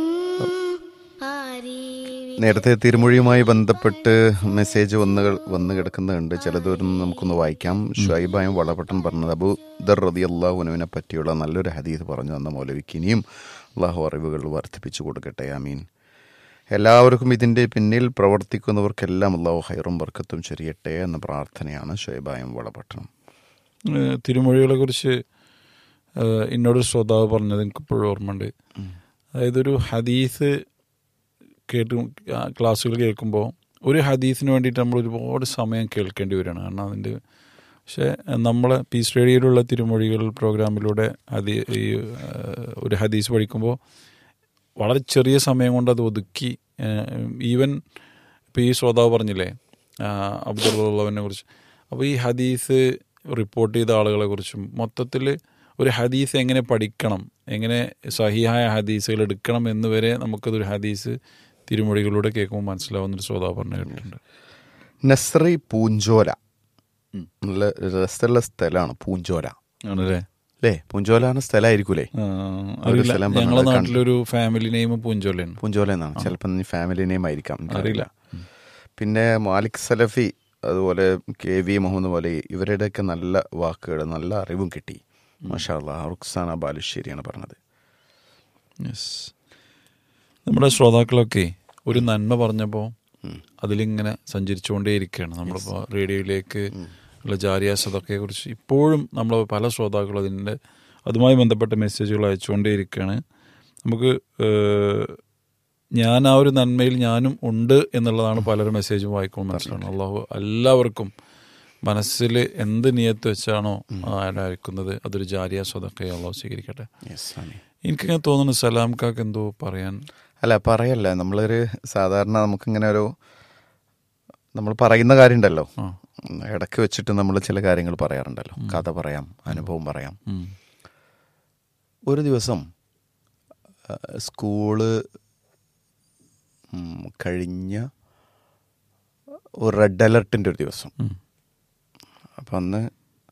ആരീവി നേരത്തെ തിരുമൊഴിയുമായി ബന്ധപ്പെട്ട് മെസ്സേജ് വന്ന് വന്ന് കിടക്കുന്നുണ്ട് ചിലതൊന്നും നമുക്കൊന്ന് വായിക്കാം ഷുഐബായും വളപട്ടൻ പറഞ്ഞത് അബൂദർ റതി അള്ളാഹുനുവിനെ പറ്റിയുള്ള നല്ലൊരു ഹദീസ് പറഞ്ഞു തന്ന മൗലവിക്ക് ഇനിയും അള്ളാഹു അറിവുകൾ വർദ്ധിപ്പിച്ചു കൊടുക്കട്ടെ ആമീൻ എല്ലാവർക്കും ഇതിൻ്റെ പിന്നിൽ പ്രവർത്തിക്കുന്നവർക്കെല്ലാം അള്ളാഹു ഹൈറും വർക്കത്തും ചൊരിയട്ടെ എന്ന പ്രാർത്ഥനയാണ് ഷുഐബായും വളപട്ടണം ഏഹ് തിരുമൊഴികളെ കുറിച്ച് എന്നോടൊരു ശ്രോതാവ് പറഞ്ഞത് എനിക്ക് ഇപ്പോഴും ഓർമ്മയുണ്ട് അതായത് ഒരു ഹദീസ് കേട്ട് ആ ക്ലാസ്സുകൾ കേൾക്കുമ്പോൾ ഒരു ഹദീസിന് വേണ്ടിയിട്ട് നമ്മൾ ഒരുപാട് സമയം കേൾക്കേണ്ടി വരികയാണ് കാരണം അതിൻ്റെ പക്ഷേ നമ്മളെ പീസ് റേഡിയോയിലുള്ള തിരുമൊഴികൾ പ്രോഗ്രാമിലൂടെ ഹദീ ഈ ഏഹ്, ഒരു ഹദീസ് പഠിക്കുമ്പോൾ വളരെ ചെറിയ സമയം കൊണ്ട് അത് ഒതുക്കി ഈവൻ ഇപ്പോൾ ഈ ശ്രോതാവ് പറഞ്ഞില്ലേ അബ്ദുള്ളവിനെ കുറിച്ച് അപ്പോൾ ഈ ഹദീസ് റിപ്പോർട്ട് ചെയ്ത ആളുകളെ കുറിച്ചും മൊത്തത്തിൽ ഒരു ഹദീസ് എങ്ങനെ പഠിക്കണം എങ്ങനെ സഹിയായ ഹദീസുകൾ എടുക്കണം എന്ന് വരെ നമുക്കതൊരു ഹദീസ് തിരുമൊഴികളിലൂടെ കേൾക്കുമ്പോൾ മനസ്സിലാവുന്നൊരു ശ്രോതാവ് പറഞ്ഞു കേട്ടിട്ടുണ്ട് നസ്രി പൂഞ്ചോല നല്ല രസമുള്ള സ്ഥലമാണ് പൂഞ്ചോല ആണല്ലേ അല്ലേ പൂഞ്ചോല എന്ന സ്ഥലമായിരിക്കൂലേ ആ, ഒരു അറിയില്ല സ്ഥലം പറഞ്ഞത് ഞങ്ങളുടെ കണ്ടു. നാട്ടിലൊരു ഫാമിലി നെയിം പൂഞ്ചോലയാണ് പൂഞ്ചോല എന്നാണ് ചിലപ്പോൾ ഫാമിലി നെയിം ആയിരിക്കാം അറിയില്ല പിന്നെ മാലിക് സലഫി അതുപോലെ കെ വി മുഹമ്മദ് പോലെ ഇവരുടെയൊക്കെ നല്ല വാക്കുകൾ നല്ല അറിവും കിട്ടി മാഷാ അല്ലാ റുക്സാന ബാലുശ്ശേരിയാണ് പറഞ്ഞത് യെസ് നമ്മുടെ ശ്രോതാക്കളൊക്കെ ഒരു നന്മ പറഞ്ഞപ്പോൾ അതിലിങ്ങനെ സഞ്ചരിച്ചുകൊണ്ടേയിരിക്കുകയാണ് നമ്മളിപ്പോൾ റേഡിയോയിലേക്ക് ഉള്ള ജാരിയാസതൊക്കെ കുറിച്ച് ഇപ്പോഴും നമ്മൾ പല ശ്രോതാക്കളും അതിൻ്റെ അതുമായി ബന്ധപ്പെട്ട മെസ്സേജുകൾ അയച്ചുകൊണ്ടേയിരിക്കുകയാണ് നമുക്ക് ഏഹ്, ഞാൻ ആ ഒരു നന്മയിൽ ഞാനും ഉണ്ട് എന്നുള്ളതാണ് പലരും മെസ്സേജും വായിക്കുമ്പോൾ മനസ്സിലാണ് അള്ളാഹു എല്ലാവർക്കും മനസ്സിൽ എന്ത് നിയത്ത് വെച്ചാണോ അയാൾ അയക്കുന്നത് അതൊരു ജാരിയ സ്വതൊക്കെ അള്ളാഹു സ്വീകരിക്കട്ടെ യെസ് ആമീൻ എനിക്കിങ്ങനെ തോന്നുന്നു സലാം കാക്ക് എന്തോ പറയാൻ അല്ല പറയല്ല നമ്മളൊരു സാധാരണ നമുക്കിങ്ങനെ ഒരു നമ്മൾ പറയുന്ന കാര്യമുണ്ടല്ലോ ആ. ഇടയ്ക്ക് വെച്ചിട്ട് നമ്മൾ ചില കാര്യങ്ങൾ പറയാറുണ്ടല്ലോ കഥ പറയാം അനുഭവം പറയാം ഉം. ഒരു ദിവസം ആ, സ്കൂള് ഉം, കഴിഞ്ഞ ഒരു റെഡ് അലർട്ടിൻ്റെ ഒരു ദിവസം ഉം. അപ്പം അന്ന്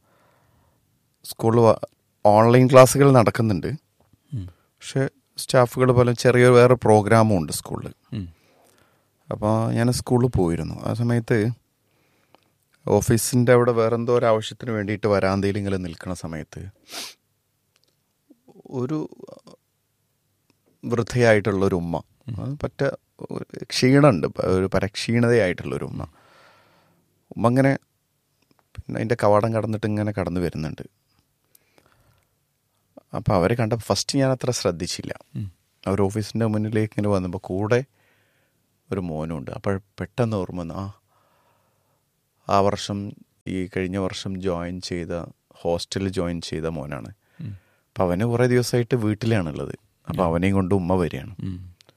സ്കൂളിൽ ഓൺലൈൻ ക്ലാസ്സുകൾ നടക്കുന്നുണ്ട് ഉം. പക്ഷെ സ്റ്റാഫുകൾ പോലെ ചെറിയ വേറെ പ്രോഗ്രാമും ഉണ്ട് സ്കൂളിൽ ഉം. അപ്പോൾ ഞാൻ സ്കൂളിൽ പോയിരുന്നു ആ സമയത്ത് ഓഫീസിൻ്റെ അവിടെ വേറെ എന്തോ ഒരു ആവശ്യത്തിന് വേണ്ടിയിട്ട് വരാന്തയിൽ ഇങ്ങനെ നിൽക്കുന്ന സമയത്ത് ഒരു വൃദ്ധയായിട്ടുള്ള ഒരു ഉമ്മ അത് പറ്റ ഒരു ക്ഷീണമുണ്ട് പ- ഒരു പരക്ഷീണതയായിട്ടുള്ള ഒരു ഉമ്മ ഉമ്മ അങ്ങനെ പിന്നെ അതിൻ്റെ കവാടം കടന്നിട്ട് ഇങ്ങനെ കടന്നു വരുന്നുണ്ട് അപ്പോൾ അവരെ കണ്ട ഫസ്റ്റ് ഞാൻ അത്ര ശ്രദ്ധിച്ചില്ല ഉം. അവർ ഓഫീസിൻ്റെ മുന്നിലേക്ക് ഇങ്ങനെ വന്നപ്പോൾ കൂടെ ഒരു മോനുണ്ട് അപ്പോൾ പെട്ടെന്ന് ഓർമ്മ വന്നു ആ ആ വർഷം ഈ കഴിഞ്ഞ വർഷം ജോയിൻ ചെയ്ത ഹോസ്റ്റലിൽ ജോയിൻ ചെയ്ത മോനാണ് അപ്പം അവന് കുറേ ദിവസമായിട്ട് വീട്ടിലാണുള്ളത് അപ്പോൾ അവനെയും കൊണ്ട് ഉമ്മ വരികയാണ് ഉം.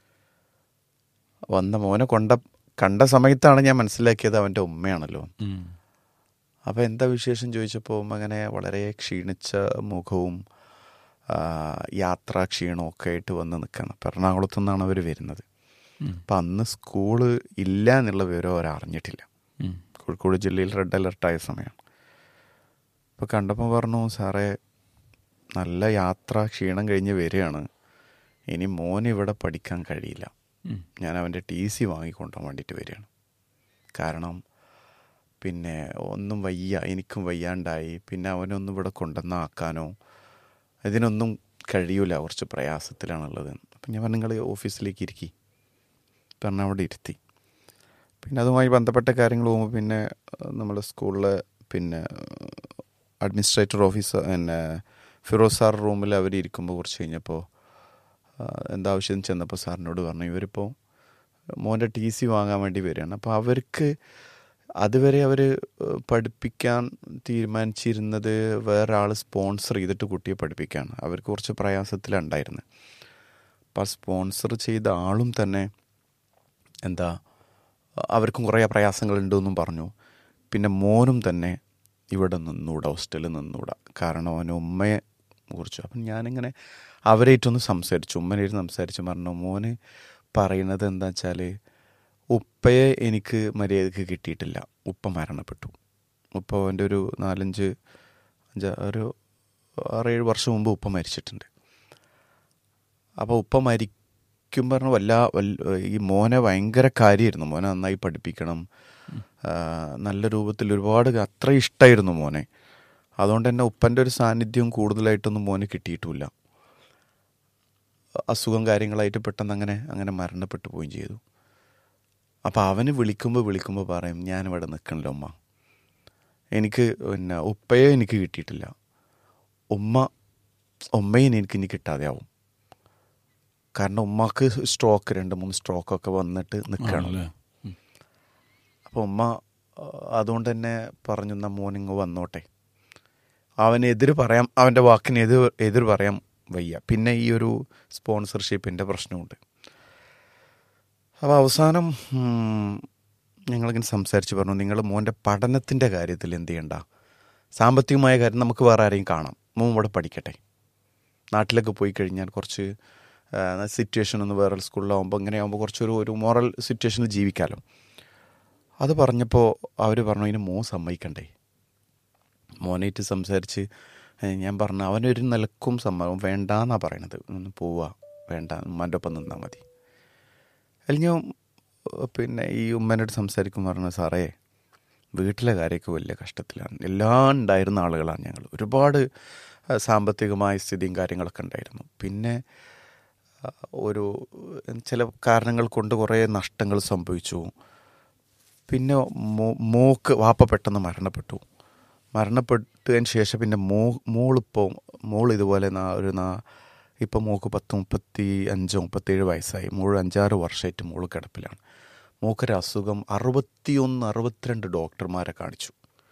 വന്ന മോനെ കൊണ്ട കണ്ട സമയത്താണ് ഞാൻ മനസ്സിലാക്കിയത് അവൻ്റെ ഉമ്മയാണല്ലോ ഉം. അപ്പോൾ എന്താ വിശേഷം ചോദിച്ചപ്പോൾ ഉമ്മ അങ്ങനെ വളരെ ക്ഷീണിച്ച മുഖവും ആ, യാത്രാ ക്ഷീണവും ഒക്കെ ആയിട്ട് വന്ന് നിൽക്കുകയാണ് അപ്പം എറണാകുളത്തു നിന്നാണ് അവർ വരുന്നത് ഉം. അപ്പം അന്ന് സ്കൂള് ഇല്ല എന്നുള്ള വിവരം അവർ അറിഞ്ഞിട്ടില്ല ഉം. കോഴിക്കോട് ജില്ലയിൽ റെഡ് അലർട്ടായ സമയമാണ് അപ്പോൾ കണ്ടപ്പോൾ പറഞ്ഞു സാറേ നല്ല യാത്ര ക്ഷീണം കഴിഞ്ഞ് വരികയാണ് ഇനി മോൻ ഇവിടെ പഠിക്കാൻ കഴിയില്ല ഉം. ഞാൻ അവൻ്റെ ടി സി വാങ്ങിക്കൊണ്ടുപോകാൻ വേണ്ടിയിട്ട് വരികയാണ് കാരണം പിന്നെ ഒന്നും വയ്യ എനിക്കും വയ്യാണ്ടായി പിന്നെ അവനൊന്നും ഇവിടെ കൊണ്ടുവന്നാക്കാനോ ഇതിനൊന്നും കഴിയൂല കുറച്ച് പ്രയാസത്തിലാണുള്ളത് അപ്പം ഞാൻ പറഞ്ഞു നിങ്ങൾ ഓഫീസിലേക്ക് ഇരിക്കി പറഞ്ഞ അവിടെ ഇരുത്തി പിന്നെ അതുമായി ബന്ധപ്പെട്ട കാര്യങ്ങൾ പോകുമ്പോൾ പിന്നെ നമ്മുടെ സ്കൂളിലെ പിന്നെ അഡ്മിനിസ്ട്രേറ്റർ ഓഫീസർ പിന്നെ ഫിറോസ് സാർ റൂമിൽ അവർ ഇരിക്കുമ്പോൾ കുറച്ച് കഴിഞ്ഞപ്പോൾ ആ, എന്താവശ്യം ചെന്നപ്പോൾ സാറിനോട് പറഞ്ഞു ഇവരിപ്പോൾ മോൻ്റെ ടി സി വാങ്ങാൻ വേണ്ടി വരികയാണ് അപ്പോൾ അവർക്ക് അതുവരെ അവർ പഠിപ്പിക്കാൻ തീരുമാനിച്ചിരുന്നത് വേറെ ആൾ സ്പോൺസർ ചെയ്തിട്ട് കുട്ടിയെ പഠിപ്പിക്കുകയാണ് അവർക്ക് കുറച്ച് പ്രയാസത്തിലുണ്ടായിരുന്നത് അപ്പോൾ ആ സ്പോൺസർ ചെയ്ത ആളും തന്നെ എന്താ അവർക്കും കുറേ പ്രയാസങ്ങളുണ്ടെന്നും പറഞ്ഞു പിന്നെ മോനും തന്നെ ഇവിടെ നിന്നൂടാ ഹോസ്റ്റലിൽ നിന്നൂടാ കാരണം അവന് ഉമ്മയെ കുറിച്ചു അപ്പം ഞാനിങ്ങനെ അവരായിട്ടൊന്ന് സംസാരിച്ചു ഉമ്മനായിട്ട് സംസാരിച്ച് പറഞ്ഞു മോന് പറയുന്നത് എന്താ വെച്ചാൽ ഉപ്പയെ എനിക്ക് മര്യാദക്ക് കിട്ടിയിട്ടില്ല ഉപ്പ മരണപ്പെട്ടു ഉപ്പ അവൻ്റെ ഒരു നാലഞ്ച് അഞ്ച് ഒരു ആറേഴ് വർഷം മുമ്പ് ഉപ്പ മരിച്ചിട്ടുണ്ട് അപ്പോൾ ഉപ്പ മരിക്കും പറഞ്ഞ വല്ല വല്ല ഈ മോനെ ഭയങ്കര കാര്യമായിരുന്നു മോനെ നന്നായി പഠിപ്പിക്കണം ആ, നല്ല രൂപത്തിൽ ഒരുപാട് അത്ര ഇഷ്ടമായിരുന്നു മോനെ അതുകൊണ്ട് തന്നെ ഉപ്പൻ്റെ ഒരു സാന്നിധ്യം കൂടുതലായിട്ടൊന്നും മോന് കിട്ടിയിട്ടുമില്ല അസുഖം കാര്യങ്ങളായിട്ട് പെട്ടെന്ന് അങ്ങനെ അങ്ങനെ മരണപ്പെട്ടു പോവുകയും ചെയ്തു അപ്പോൾ അവന് വിളിക്കുമ്പോൾ വിളിക്കുമ്പോൾ പറയും ഞാനിവിടെ നിൽക്കണല്ലോ ഉമ്മ എനിക്ക് പിന്നെ ഉപ്പയെ എനിക്ക് കിട്ടിയിട്ടില്ല ഉമ്മ ഉമ്മയെ എനിക്ക് ഇനി കിട്ടാതെയാവും കാരണം ഉമ്മക്ക് സ്ട്രോക്ക് രണ്ട് മൂന്ന് സ്ട്രോക്കൊക്കെ വന്നിട്ട് നിൽക്കണം ആണല്ലേ? ഉം. അപ്പോൾ ഉമ്മ ആ, അതുകൊണ്ട് തന്നെ പറഞ്ഞു എന്നാ മോനിങ്ങ് വന്നോട്ടെ അവന് എതിര് പറയാം അവൻ്റെ വാക്കിന് എതിർ എതിർ പറയാൻ വയ്യ പിന്നെ ഈ ഒരു സ്പോൺസർഷിപ്പിൻ്റെ പ്രശ്നമുണ്ട് അപ്പോൾ അവസാനം ഉം, ഞങ്ങളിങ്ങനെ സംസാരിച്ച് പറഞ്ഞു നിങ്ങൾ മോൻ്റെ പഠനത്തിൻ്റെ കാര്യത്തിൽ എന്ത് ചെയ്യണ്ട സാമ്പത്തികമായ കാര്യം നമുക്ക് വേറെ ആരെയും കാണാം മോൻ ഇവിടെ പഠിക്കട്ടെ നാട്ടിലൊക്കെ പോയി കഴിഞ്ഞാൽ കുറച്ച് സിറ്റുവേഷൻ ഒന്ന് വേറെ സ്കൂളിലാവുമ്പോൾ ഇങ്ങനെ ആകുമ്പോൾ കുറച്ചൊരു ഒരു മോറൽ സിറ്റുവേഷനിൽ ജീവിക്കാമല്ലോ അത് പറഞ്ഞപ്പോൾ അവർ പറഞ്ഞു ഇതിന് മോൻ സമ്മതിക്കണ്ടേ മോനായിട്ട് സംസാരിച്ച് ഏ, ഞാൻ പറഞ്ഞു അവനൊരു നിലക്കും സമ്മതം വേണ്ടാന്നാ പറയണത് ഒന്ന് പോവുക വേണ്ട ഉമ്മാൻ്റെ ഒപ്പം നിന്നാൽ മതി അല്ലെങ്കിൽ ഞാൻ ഏ, പിന്നെ ഈ ഉമ്മേനോട് സംസാരിക്കും പറഞ്ഞു സാറേ വീട്ടിലെ കാര്യമൊക്കെ വലിയ കഷ്ടത്തിലാണ് എല്ലാം ഉണ്ടായിരുന്ന ആളുകളാണ് ഞങ്ങൾ ഒരുപാട് ആ, സാമ്പത്തികമായ സ്ഥിതിയും കാര്യങ്ങളൊക്കെ ഉണ്ടായിരുന്നു പിന്നെ ആ, ഒരു ചില കാരണങ്ങൾ കൊണ്ട് കുറേ നഷ്ടങ്ങൾ സംഭവിച്ചു പിന്നെ മോ- മോക്ക് വാപ്പ പെട്ടെന്ന് മരണപ്പെട്ടു മരണപ്പെട്ടതിന് ശേഷം പിന്നെ മോ മോളിപ്പോൾ മോൾ ഇതുപോലെ നാ- ഒരു നാ ഇപ്പം മോക്ക് പത്ത് മുപ്പത്തി അഞ്ചോ മുപ്പത്തേഴ് വയസ്സായി മോൾ അഞ്ചാറ് വർഷമായിട്ട് മോൾ കിടപ്പിലാണ് മോക്കൊരു അസുഖം അറുപത്തിയൊന്ന് അറുപത്തിരണ്ട് ഡോക്ടർമാരെ കാണിച്ചു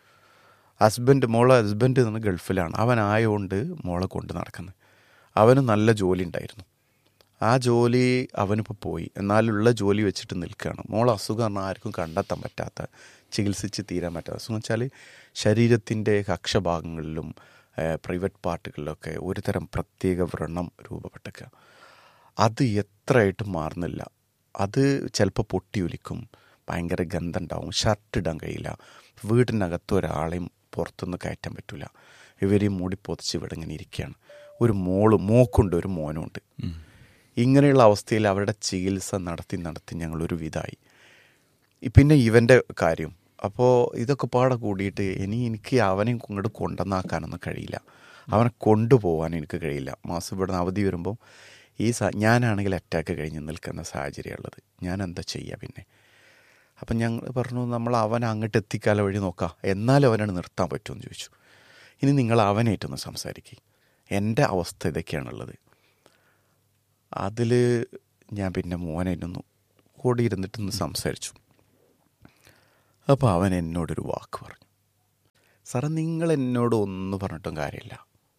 ഹസ്ബൻഡ് മോളെ ഹസ്ബൻഡ് നിന്ന് ഗൾഫിലാണ് അവനായതുകൊണ്ട് മോളെ കൊണ്ട് നടക്കുന്നത് അവന് നല്ല ജോലി ഉണ്ടായിരുന്നു ആ ജോലി അവനിപ്പോൾ പോയി എന്നാലുള്ള ജോലി വെച്ചിട്ട് നിൽക്കുകയാണ് മോൾ അസുഖം പറഞ്ഞാൽ ആർക്കും കണ്ടെത്താൻ പറ്റാത്ത ചികിത്സിച്ച് തീരാൻ പറ്റാത്ത അസുഖം വെച്ചാൽ ശരീരത്തിൻ്റെ കക്ഷഭാഗങ്ങളിലും പ്രൈവറ്റ് പാർട്ടുകളിലൊക്കെ ഒരു തരം പ്രത്യേക വ്രണം രൂപപ്പെട്ടേക്കുക അത് എത്രയായിട്ടും മാറുന്നില്ല അത് ചിലപ്പോൾ പൊട്ടിയൊലിക്കും ഭയങ്കര ഗന്ധം ഉണ്ടാവും ഷർട്ട് ഇടാൻ കഴിയില്ല വീടിനകത്ത് ഒരാളെയും പുറത്തുനിന്ന് കയറ്റാൻ പറ്റില്ല ഇവരെയും മൂടി പൊതിച്ച് ഇവിടെ ഇങ്ങനെ ഇരിക്കുകയാണ് ഒരു മോള് മോക്കുണ്ട് ഒരു മോനുണ്ട് ഇങ്ങനെയുള്ള അവസ്ഥയിൽ അവരുടെ ചികിത്സ നടത്തി നടത്തി ഞങ്ങളൊരു വിധായി പിന്നെ ഇവൻ്റെ കാര്യം അപ്പോൾ ഇതൊക്കെ പാടെ കൂടിയിട്ട് ഇനി എനിക്ക് അവനെ ഇങ്ങോട്ട് കൊണ്ടുവന്നാക്കാനൊന്നും കഴിയില്ല അവനെ കൊണ്ടുപോകാൻ എനിക്ക് കഴിയില്ല മാസം ഇവിടെ നിന്ന് അവധി വരുമ്പോൾ ഈ സാ ഞാനാണെങ്കിൽ അറ്റാക്ക് കഴിഞ്ഞ് നിൽക്കുന്ന സാഹചര്യമുള്ളത് ഞാൻ എന്താ ചെയ്യുക പിന്നെ അപ്പം ഞങ്ങൾ പറഞ്ഞു നമ്മൾ അവനെ അങ്ങോട്ട് എത്തിക്കാല വഴി നോക്കാം എന്നാലും അവനാണ് നിർത്താൻ പറ്റുമെന്ന് ചോദിച്ചു ഇനി നിങ്ങൾ അവനായിട്ടൊന്ന് സംസാരിക്കുക എൻ്റെ അവസ്ഥ ഇതൊക്കെയാണുള്ളത് അതിൽ ഞാൻ പിന്നെ മോനെ ഒന്ന് ഓടിയിരുന്നിട്ടൊന്ന് സംസാരിച്ചു അപ്പോൾ അവൻ എന്നോടൊരു വാക്ക് പറഞ്ഞു സാറേ നിങ്ങൾ എന്നോട് ഒന്നും പറഞ്ഞിട്ടും കാര്യമില്ല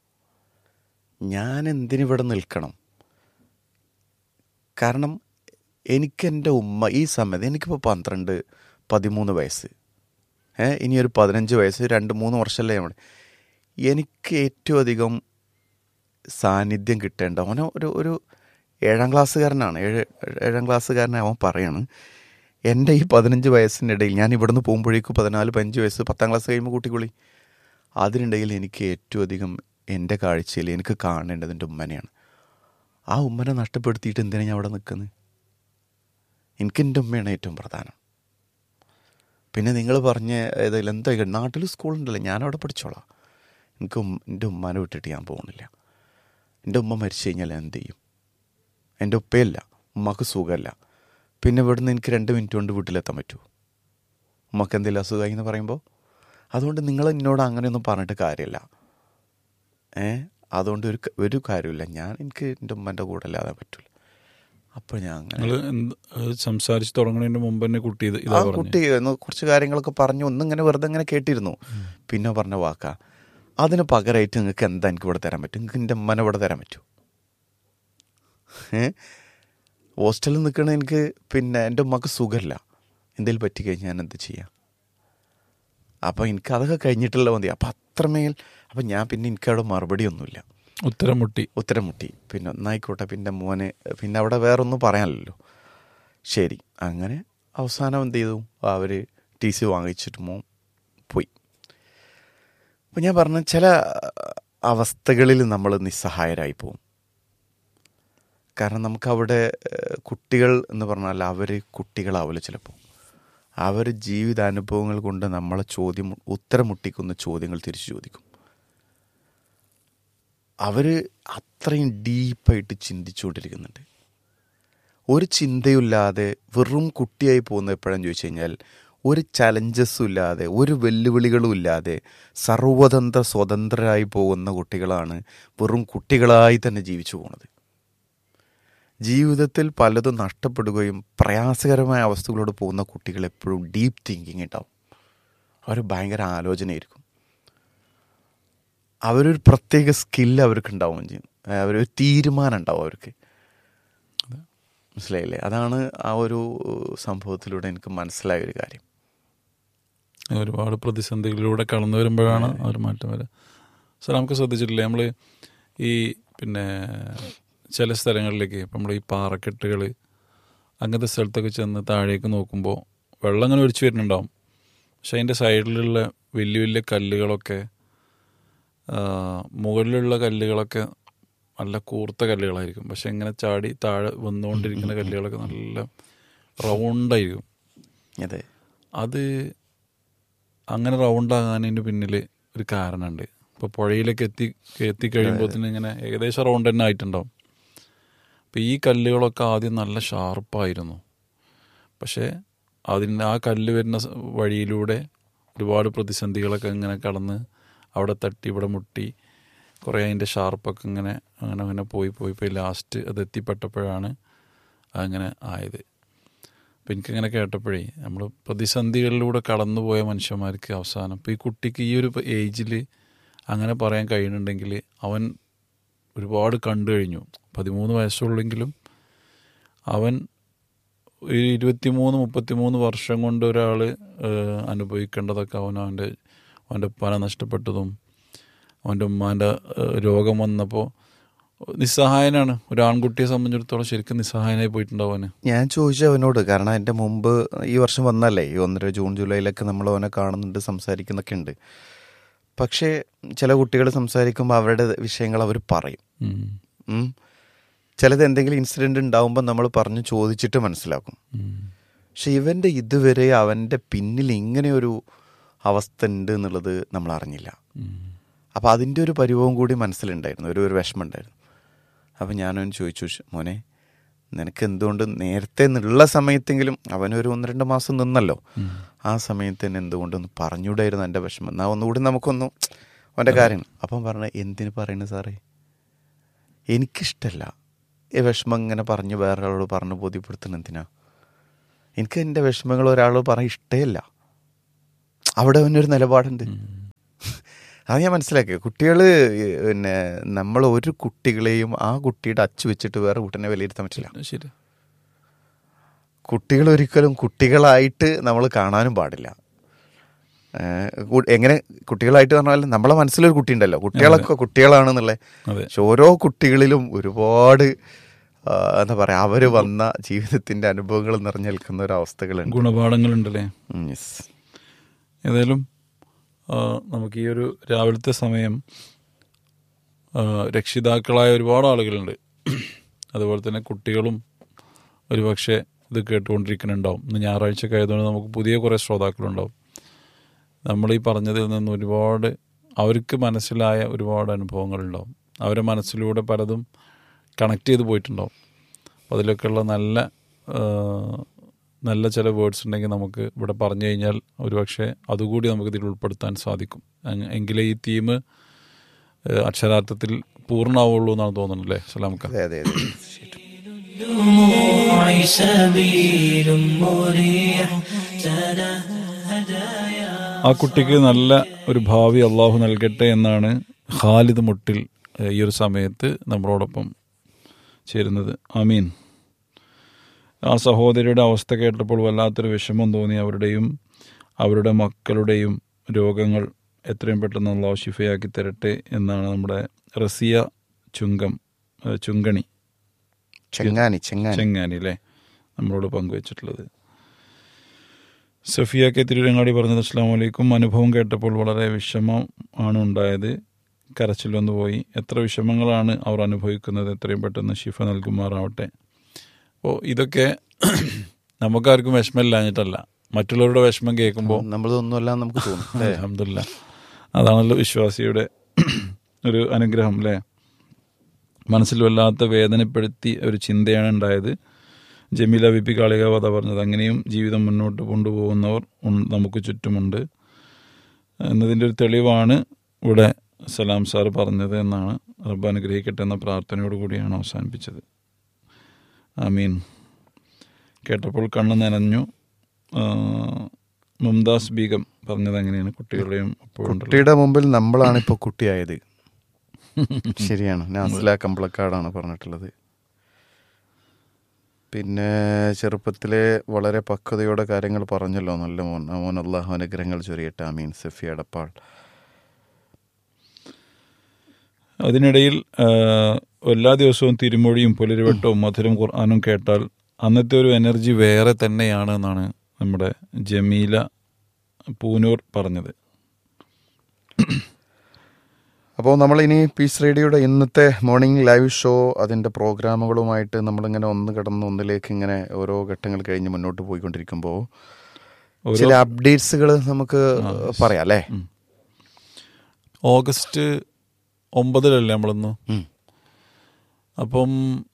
ഞാൻ എന്തിനിവിടെ നിൽക്കണം കാരണം എനിക്ക് എൻ്റെ ഉമ്മ ഈ സമയത്ത് എനിക്കിപ്പോൾ പന്ത്രണ്ട് പതിമൂന്ന് വയസ്സ് ഏ ഇനി ഒരു പതിനഞ്ച് വയസ്സ് രണ്ട് മൂന്ന് വർഷമല്ലേ നമ്മൾ എനിക്ക് ഏറ്റവും അധികം സാന്നിധ്യം കിട്ടേണ്ട അവന് ഒരു ഒരു ഏഴാം ക്ലാസ്സുകാരനാണ് ഏഴ് ഏഴാം ക്ലാസ്സുകാരനെ അവൻ പറയാണ് എൻ്റെ ഈ പതിനഞ്ച് വയസ്സിൻ്റെ ഇടയിൽ ഞാൻ ഇവിടുന്ന് പോകുമ്പോഴേക്കും പതിനാല് പതിനഞ്ച് വയസ്സ് പത്താം ക്ലാസ് കഴിയുമ്പോൾ കൂട്ടിക്കൊള്ളി അതിനിടയിൽ എനിക്ക് ഏറ്റവും അധികം എൻ്റെ കാഴ്ചയിൽ എനിക്ക് കാണേണ്ടത് എൻ്റെ ഉമ്മനെയാണ് ആ ഉമ്മനെ നഷ്ടപ്പെടുത്തിയിട്ട് എന്തിനാണ് ഞാൻ അവിടെ നിൽക്കുന്നത് എനിക്ക് എൻ്റെ ഉമ്മയാണ് ഏറ്റവും പ്രധാനം പിന്നെ നിങ്ങൾ പറഞ്ഞ ഏതായാലും എന്താ നാട്ടിൽ സ്കൂളുണ്ടല്ലോ ഞാനവിടെ പഠിച്ചോളാം എനിക്ക് ഉം- എൻ്റെ ഉമ്മാനെ വിട്ടിട്ട് ഞാൻ പോകുന്നില്ല എൻ്റെ ഉമ്മ മരിച്ചു കഴിഞ്ഞാൽ ഞാൻ എന്ത് ചെയ്യും എൻ്റെ ഉപ്പയല്ല ഉമ്മക്ക് സുഖമല്ല പിന്നെ ഇവിടുന്ന് എനിക്ക് രണ്ട് മിനിറ്റ് കൊണ്ട് വീട്ടിലെത്താൻ പറ്റുമോ ഉമ്മക്ക് എന്തെങ്കിലും അസുഖമായി എന്ന് പറയുമ്പോൾ അതുകൊണ്ട് നിങ്ങൾ എന്നോട് അങ്ങനെയൊന്നും പറഞ്ഞിട്ട് കാര്യമില്ല ഏ അതുകൊണ്ട് ഒരു ക- ഒരു കാര്യമില്ല ഞാൻ എനിക്ക് എൻ്റെ ഉമ്മൻ്റെ കൂടെ അല്ലാതെ പറ്റില്ല അപ്പോൾ ഞാൻ അങ്ങനെ നിങ്ങൾ എന്ത് അത് സംസാരിച്ച് തുടങ്ങുന്നതിന് മുമ്പ് തന്നെ കുട്ടി ഇത് ആ ഇതാ പറഞ്ഞു കുട്ടി ഒന്ന് കുറച്ച് കാര്യങ്ങളൊക്കെ പറഞ്ഞു ഒന്നിങ്ങനെ വെറുതെ ഇങ്ങനെ കേട്ടിരുന്നു പിന്നെ പറഞ്ഞ വാക്കാ അതിന് പകരമായിട്ട് നിങ്ങൾക്ക് എന്താ എനിക്ക് ഇവിടെ തരാൻ പറ്റും നിങ്ങൾക്ക് എൻ്റെ അമ്മനെ ഇവിടെ തരാൻ പറ്റുമോ ഏ ഹോസ്റ്റലിൽ നിൽക്കണ എനിക്ക് പിന്നെ എൻ്റെ ഉമ്മക്ക് സുഖമില്ല എന്തെങ്കിലും പറ്റിക്കഴിഞ്ഞാൽ ഞാൻ എന്ത് ചെയ്യാം അപ്പോൾ എനിക്ക് അതൊക്കെ കഴിഞ്ഞിട്ടുള്ള മതി അപ്പം അത്രമേൽ അപ്പം ഞാൻ പിന്നെ എനിക്കവിടെ മറുപടി ഒന്നുമില്ല ഉത്തരം മുട്ടി ഉത്തരം മുട്ടി പിന്നെ ഒന്നായിക്കോട്ടെ പിന്നെ മോനെ പിന്നെ അവിടെ വേറൊന്നും പറയാനില്ലല്ലോ ശരി അങ്ങനെ അവസാനം എന്ത് ചെയ്തു അവർ ടി സി വാങ്ങിച്ചിട്ട് മോൻ പോയി അപ്പം ഞാൻ പറഞ്ഞ ചില അവസ്ഥകളിൽ നമ്മൾ നിസ്സഹായരായി പോകും കാരണം നമുക്കവിടെ ഏഹ്, കുട്ടികൾ എന്ന് പറഞ്ഞാൽ അവർ കുട്ടികളാവില്ല ചിലപ്പോൾ അവർ ജീവിതാനുഭവങ്ങൾ കൊണ്ട് നമ്മളെ ചോദ്യം ഉത്തരം മുട്ടിക്കുന്ന ചോദ്യങ്ങൾ തിരിച്ചു ചോദിക്കും അവർ അത്രയും ഡീപ്പായിട്ട് ചിന്തിച്ചുകൊണ്ടിരിക്കുന്നുണ്ട് ഒരു ചിന്തയില്ലാതെ വെറും കുട്ടിയായി പോകുന്ന എപ്പോഴാന്ന് ചോദിച്ചു കഴിഞ്ഞാൽ ഒരു ചലഞ്ചസും ഇല്ലാതെ ഒരു വെല്ലുവിളികളും ഇല്ലാതെ സർവതന്ത്ര സ്വതന്ത്രരായി പോകുന്ന കുട്ടികളാണ് വെറും കുട്ടികളായി തന്നെ ജീവിച്ചു പോകുന്നത് ജീവിതത്തിൽ പലതും നഷ്ടപ്പെടുകയും പ്രയാസകരമായ അവസ്ഥകളോട് പോകുന്ന കുട്ടികൾ എപ്പോഴും ഡീപ്പ് തിങ്കിങ് ഉണ്ടാവും അവർ ഭയങ്കര ആലോചനയായിരിക്കും അവരൊരു പ്രത്യേക സ്കില്ല് അവർക്ക് ഉണ്ടാവുകയും ചെയ്യും അവരൊരു തീരുമാനം ഉണ്ടാവും അവർക്ക് മനസ്സിലായില്ലേ അതാണ് ആ ഒരു സംഭവത്തിലൂടെ എനിക്ക് മനസ്സിലായ ഒരു കാര്യം ഒരുപാട് പ്രതിസന്ധികളിലൂടെ കടന്നു വരുമ്പോഴാണ് ആ ഒരു മാറ്റം വരിക സാർ നമുക്ക് ശ്രദ്ധിച്ചിട്ടില്ലേ നമ്മൾ ഈ പിന്നെ ചില സ്ഥലങ്ങളിലേക്ക് ഇപ്പം നമ്മൾ ഈ പാറക്കെട്ടുകൾ അങ്ങനത്തെ സ്ഥലത്തൊക്കെ ചെന്ന് താഴേക്ക് നോക്കുമ്പോൾ വെള്ളം അങ്ങനെ ഒഴിച്ചു വരുന്നുണ്ടാവും പക്ഷെ അതിൻ്റെ സൈഡിലുള്ള വലിയ വലിയ കല്ലുകളൊക്കെ ആ, മുകളിലുള്ള കല്ലുകളൊക്കെ നല്ല കൂർത്ത കല്ലുകളായിരിക്കും പക്ഷെ ഇങ്ങനെ ചാടി താഴെ വന്നുകൊണ്ടിരിക്കുന്ന കല്ലുകളൊക്കെ നല്ല റൗണ്ടായിരിക്കും അതെ അത് അങ്ങനെ റൗണ്ട് ആകാനതിൻ്റെ പിന്നിൽ ഒരു കാരണമുണ്ട് ഇപ്പോൾ പുഴയിലേക്ക് എത്തി എത്തിക്കഴിയുമ്പോൾ തന്നെ ഇങ്ങനെ ഏകദേശം റൗണ്ട് തന്നെ ആയിട്ടുണ്ടാവും അപ്പോൾ ഈ കല്ലുകളൊക്കെ ആദ്യം നല്ല ഷാർപ്പായിരുന്നു പക്ഷേ അതിൻ്റെ ആ കല്ല് വരുന്ന സ- വഴിയിലൂടെ ഒരുപാട് പ്രതിസന്ധികളൊക്കെ ഇങ്ങനെ കടന്ന് അവിടെ തട്ടി ഇവിടെ മുട്ടി കുറേ അതിൻ്റെ ഷാർപ്പൊക്കെ ഇങ്ങനെ അങ്ങനെ അങ്ങനെ പോയി പോയി പോയി ലാസ്റ്റ് അത് എത്തിപ്പെട്ടപ്പോഴാണ് അങ്ങനെ ആയത് അപ്പം എനിക്കിങ്ങനെ കേട്ടപ്പോഴേ നമ്മൾ പ്രതിസന്ധികളിലൂടെ കടന്നുപോയ മനുഷ്യന്മാർക്ക് അവസാനം ഇപ്പോൾ ഈ കുട്ടിക്ക് ഈ ഒരു ഏജിൽ അങ്ങനെ പറയാൻ കഴിയുന്നുണ്ടെങ്കിൽ അവൻ ഒരുപാട് കണ്ടു കഴിഞ്ഞു പതിമൂന്ന് വയസ്സുള്ളെങ്കിലും അവൻ ഒരു ഇരുപത്തിമൂന്ന് മുപ്പത്തിമൂന്ന് വർഷം കൊണ്ട് ഒരാൾ അനുഭവിക്കേണ്ടതൊക്കെ അവൻ അവൻ്റെ അവൻ്റെ ഉപ്പാനെ നഷ്ടപ്പെട്ടതും അവൻ്റെ ഉമ്മാൻ്റെ ഏഹ്, രോഗം വന്നപ്പോൾ നിസ്സഹായനാണ് ഒരു ആൺകുട്ടിയെ സംബന്ധിച്ചിടത്തോളം ശരിക്കും നിസ്സഹായനായി പോയിട്ടുണ്ടാവും അവന് ഞാൻ ചോദിച്ചു അവനോട് കാരണം എൻ്റെ മുമ്പ് ഈ വർഷം വന്നല്ലേ ഈ ഒന്നര ജൂൺ ജൂലൈയിലൊക്കെ നമ്മൾ അവനെ കാണുന്നുണ്ട് സംസാരിക്കുന്നൊക്കെ ഉണ്ട് പക്ഷേ ചില കുട്ടികൾ സംസാരിക്കുമ്പോൾ അവരുടെ വിഷയങ്ങൾ അവർ പറയും ഉം. ഉം. ചിലത് എന്തെങ്കിലും ഇൻസിഡൻ്റ് ഉണ്ടാവുമ്പോൾ നമ്മൾ പറഞ്ഞ് ചോദിച്ചിട്ട് മനസ്സിലാക്കും ഉം. പക്ഷെ ഇവൻ്റെ ഇതുവരെ അവൻ്റെ പിന്നിൽ ഇങ്ങനെ ഒരു അവസ്ഥ ഉണ്ട് എന്നുള്ളത് നമ്മൾ അറിഞ്ഞില്ല ഉം. അപ്പോൾ അതിൻ്റെ ഒരു പരിഭവം കൂടി മനസ്സിലുണ്ടായിരുന്നു ഒരു ഒരു വിഷമം ഉണ്ടായിരുന്നു അപ്പോൾ ഞാനവൻ ചോദിച്ചു "ശ്- മോനെ നിനക്ക് എന്തുകൊണ്ട് നേരത്തെ എന്നുള്ള സമയത്തെങ്കിലും അവനൊരു ഒന്ന് രണ്ട് മാസം നിന്നല്ലോ ആ സമയത്ത് തന്നെ എന്തുകൊണ്ടൊന്ന് പറഞ്ഞുകൂടായിരുന്നു എൻ്റെ വിഷമം എന്നാൽ ഒന്നുകൂടി നമുക്കൊന്നു അവൻ്റെ കാര്യം അപ്പം പറഞ്ഞ എന്തിന് പറയുന്നത് സാറേ എനിക്കിഷ്ടല്ല ഈ വിഷമം ഇങ്ങനെ പറഞ്ഞ് വേറെ ആളോട് പറഞ്ഞ് ബോധ്യപ്പെടുത്തുന്നത് എന്തിനാ എനിക്ക് എൻ്റെ വിഷമങ്ങൾ ഒരാളോട് പറയാൻ ഇഷ്ടമല്ല അവിടെ അവനൊരു നിലപാടുണ്ട് അത് ഞാൻ മനസ്സിലാക്കി കുട്ടികൾ പിന്നെ നമ്മൾ ഒരു കുട്ടികളെയും ആ കുട്ടിയുടെ അച്ചു വെച്ചിട്ട് വേറെ കുട്ടീനെ വിലയിരുത്താൻ പറ്റില്ല ശരി കുട്ടികൾ ഒരിക്കലും കുട്ടികളായിട്ട് നമ്മൾ കാണാനും പാടില്ല ഏഹ് കു- എങ്ങനെ കുട്ടികളായിട്ട് പറഞ്ഞാൽ നമ്മളെ മനസ്സിലൊരു കുട്ടി ഉണ്ടല്ലോ കുട്ടികളൊക്കെ കുട്ടികളാണെന്നുള്ളത് അതെ പക്ഷെ ഓരോ കുട്ടികളിലും ഒരുപാട് ആ, എന്താ പറയാ അവര് വന്ന ജീവിതത്തിന്റെ അനുഭവങ്ങൾ നിറഞ്ഞു നിൽക്കുന്ന ഒരു അവസ്ഥകളുണ്ട് ഗുണപാഠങ്ങളുണ്ടല്ലേ ഉം, yes. ഏതായാലും ആ, നമുക്ക് ഈ ഒരു രാവിലത്തെ സമയം ആ, രക്ഷിതാക്കളായ ഒരുപാട് ആളുകളുണ്ട് അതുപോലെ തന്നെ കുട്ടികളും ഒരുപക്ഷെ ഇത് കേട്ടുകൊണ്ടിരിക്കുന്നുണ്ടാവും ഇന്ന് ഞായറാഴ്ച ആയതുകൊണ്ട് നമുക്ക് പുതിയ കുറേ ശ്രോതാക്കളുണ്ടാവും നമ്മൾ ഈ പറഞ്ഞതിൽ നിന്ന് ഒരുപാട് അവർക്ക് മനസ്സിലായ ഒരുപാട് അനുഭവങ്ങളുണ്ടാവും അവരുടെ മനസ്സിലൂടെ പലതും കണക്ട് ചെയ്ത് പോയിട്ടുണ്ടാവും അപ്പോൾ അതിലൊക്കെയുള്ള നല്ല ആ, നല്ല ചില വേർഡ്സ് ഉണ്ടെങ്കിൽ നമുക്ക് ഇവിടെ പറഞ്ഞു കഴിഞ്ഞാൽ ഒരുപക്ഷെ അതുകൂടി നമുക്ക് ഇതിൽ ഉൾപ്പെടുത്താൻ സാധിക്കും അങ്ങ- എങ്കിലേ ഈ തീം അക്ഷരാർത്ഥത്തിൽ പൂർണ്ണമാവുള്ളൂ എന്നാണ് തോന്നുന്നത് അല്ലേ സലാമക്ക അതെ അതെ അതെ الدموع سبيل مريح تنهدى يا ആ കുട്ടിക്ക് നല്ല ഒരു ഭാവി അള്ളാഹു നൽകട്ടെ എന്നാണ് ഖാലിദ് മുട്ടിൽ ഏഹ്, ഈ ഒരു സമയത്ത് നമ്മളോടൊപ്പം ചേരുന്നത് അമീൻ ആ സഹോദരിയുടെ അവസ്ഥ കേട്ടപ്പോൾ വല്ലാത്തൊരു വിഷമം തോന്നി അവരുടെയും അവരുടെ മക്കളുടെയും രോഗങ്ങൾ എത്രയും പെട്ടെന്ന് അള്ളാഹു ഷിഫയാക്കി തരട്ടെ എന്നാണ് നമ്മുടെ റസിയ ചുങ്കം ഏഹ്, ചുങ്കണി ചെങ്ങാനി ചെങ്ങാനി ചെങ്ങാനി അല്ലേ നമ്മളോട് പങ്കുവച്ചിട്ടുള്ളത് സഫിയ കെ തിരുരങ്ങാടി പറഞ്ഞത് അസ്സാം വലൈക്കും അനുഭവം കേട്ടപ്പോൾ വളരെ വിഷമം ആണ് ഉണ്ടായത് കരച്ചിൽ വന്നു പോയി എത്ര വിഷമങ്ങളാണ് അവർ അനുഭവിക്കുന്നത് എത്രയും പെട്ടെന്ന് ഷിഫ നൽകുമാറാവട്ടെ അപ്പോൾ ഇതൊക്കെ നമുക്കാർക്കും വിഷമമില്ലാഞ്ഞിട്ടല്ല മറ്റുള്ളവരുടെ വിഷമം കേൾക്കുമ്പോൾ നമ്മളതൊന്നുമല്ല നമുക്ക് തോന്നും അല്ലേ അലഹമില്ല അതാണല്ലോ വിശ്വാസിയുടെ ഒരു അനുഗ്രഹം അല്ലേ മനസ്സിൽ വല്ലാത്ത വേദനപ്പെടുത്തി ഒരു ചിന്തയാണ് ഉണ്ടായത് ജമീല വി പി കാളികാവത പറഞ്ഞത് അങ്ങനെയും ജീവിതം മുന്നോട്ട് കൊണ്ടുപോകുന്നവർ ഉൺ- നമുക്ക് ചുറ്റുമുണ്ട് എന്നതിൻ്റെ ഒരു തെളിവാണ് ഇവിടെ സലാം സാർ പറഞ്ഞത് എന്നാണ് റബ്ബ് അനുഗ്രഹിക്കട്ടെ എന്ന പ്രാർത്ഥനയോട് കൂടിയാണ് അവസാനിപ്പിച്ചത് ആമീൻ കേട്ടപ്പോൾ കണ്ണ് നനഞ്ഞു ആ, മുംതാസ് ബീഗം പറഞ്ഞത് അങ്ങനെയാണ് കുട്ടികളെയും അപ്പോഴുണ്ടല്ലോ കുട്ടിയുടെ മുമ്പിൽ നമ്മളാണ് ഇപ്പോൾ കുട്ടിയായത് ശരിയാണ് നാസില കമ്പളക്കാടാണ് പറഞ്ഞിട്ടുള്ളത് പിന്നെ ചെറുപ്പത്തിലെ വളരെ പക്വതയോടെ കാര്യങ്ങൾ പറഞ്ഞല്ലോ നല്ല മോൻ ആ മോൻ അള്ളാഹു അനുഗ്രഹങ്ങൾ ചൊരിയട്ടെ അമീൻ സഫി അടപ്പാൾ അതിനിടയിൽ ആ, എല്ലാ ദിവസവും തിരുമൊഴിയും പുലരുവട്ടവും മധുരം ഖുർആാനും കേട്ടാൽ അന്നത്തെ ഒരു എനർജി വേറെ തന്നെയാണ് എന്നാണ് നമ്മുടെ ജമീല പൂനൂർ പറഞ്ഞത് അപ്പോൾ നമ്മൾ ഇനി പീസ് റേഡിയോയുടെ ഇന്നത്തെ മോർണിംഗ് ലൈവ് ഷോ അതിൻ്റെ പ്രോഗ്രാമുകളുമായിട്ട് നമ്മളിങ്ങനെ ഒന്ന് കിടന്ന് ഒന്നിലേക്ക് ഇങ്ങനെ ഓരോ ഘട്ടങ്ങൾ കഴിഞ്ഞ് മുന്നോട്ട് പോയിക്കൊണ്ടിരിക്കുമ്പോൾ ഓരോ- ചില അപ്ഡേറ്റ്സുകൾ നമുക്ക് പറയാം അല്ലേ ഉം. ഓഗസ്റ്റ് ഒമ്പതിലല്ലേ നമ്മളിന്ന് ഉം. അപ്പം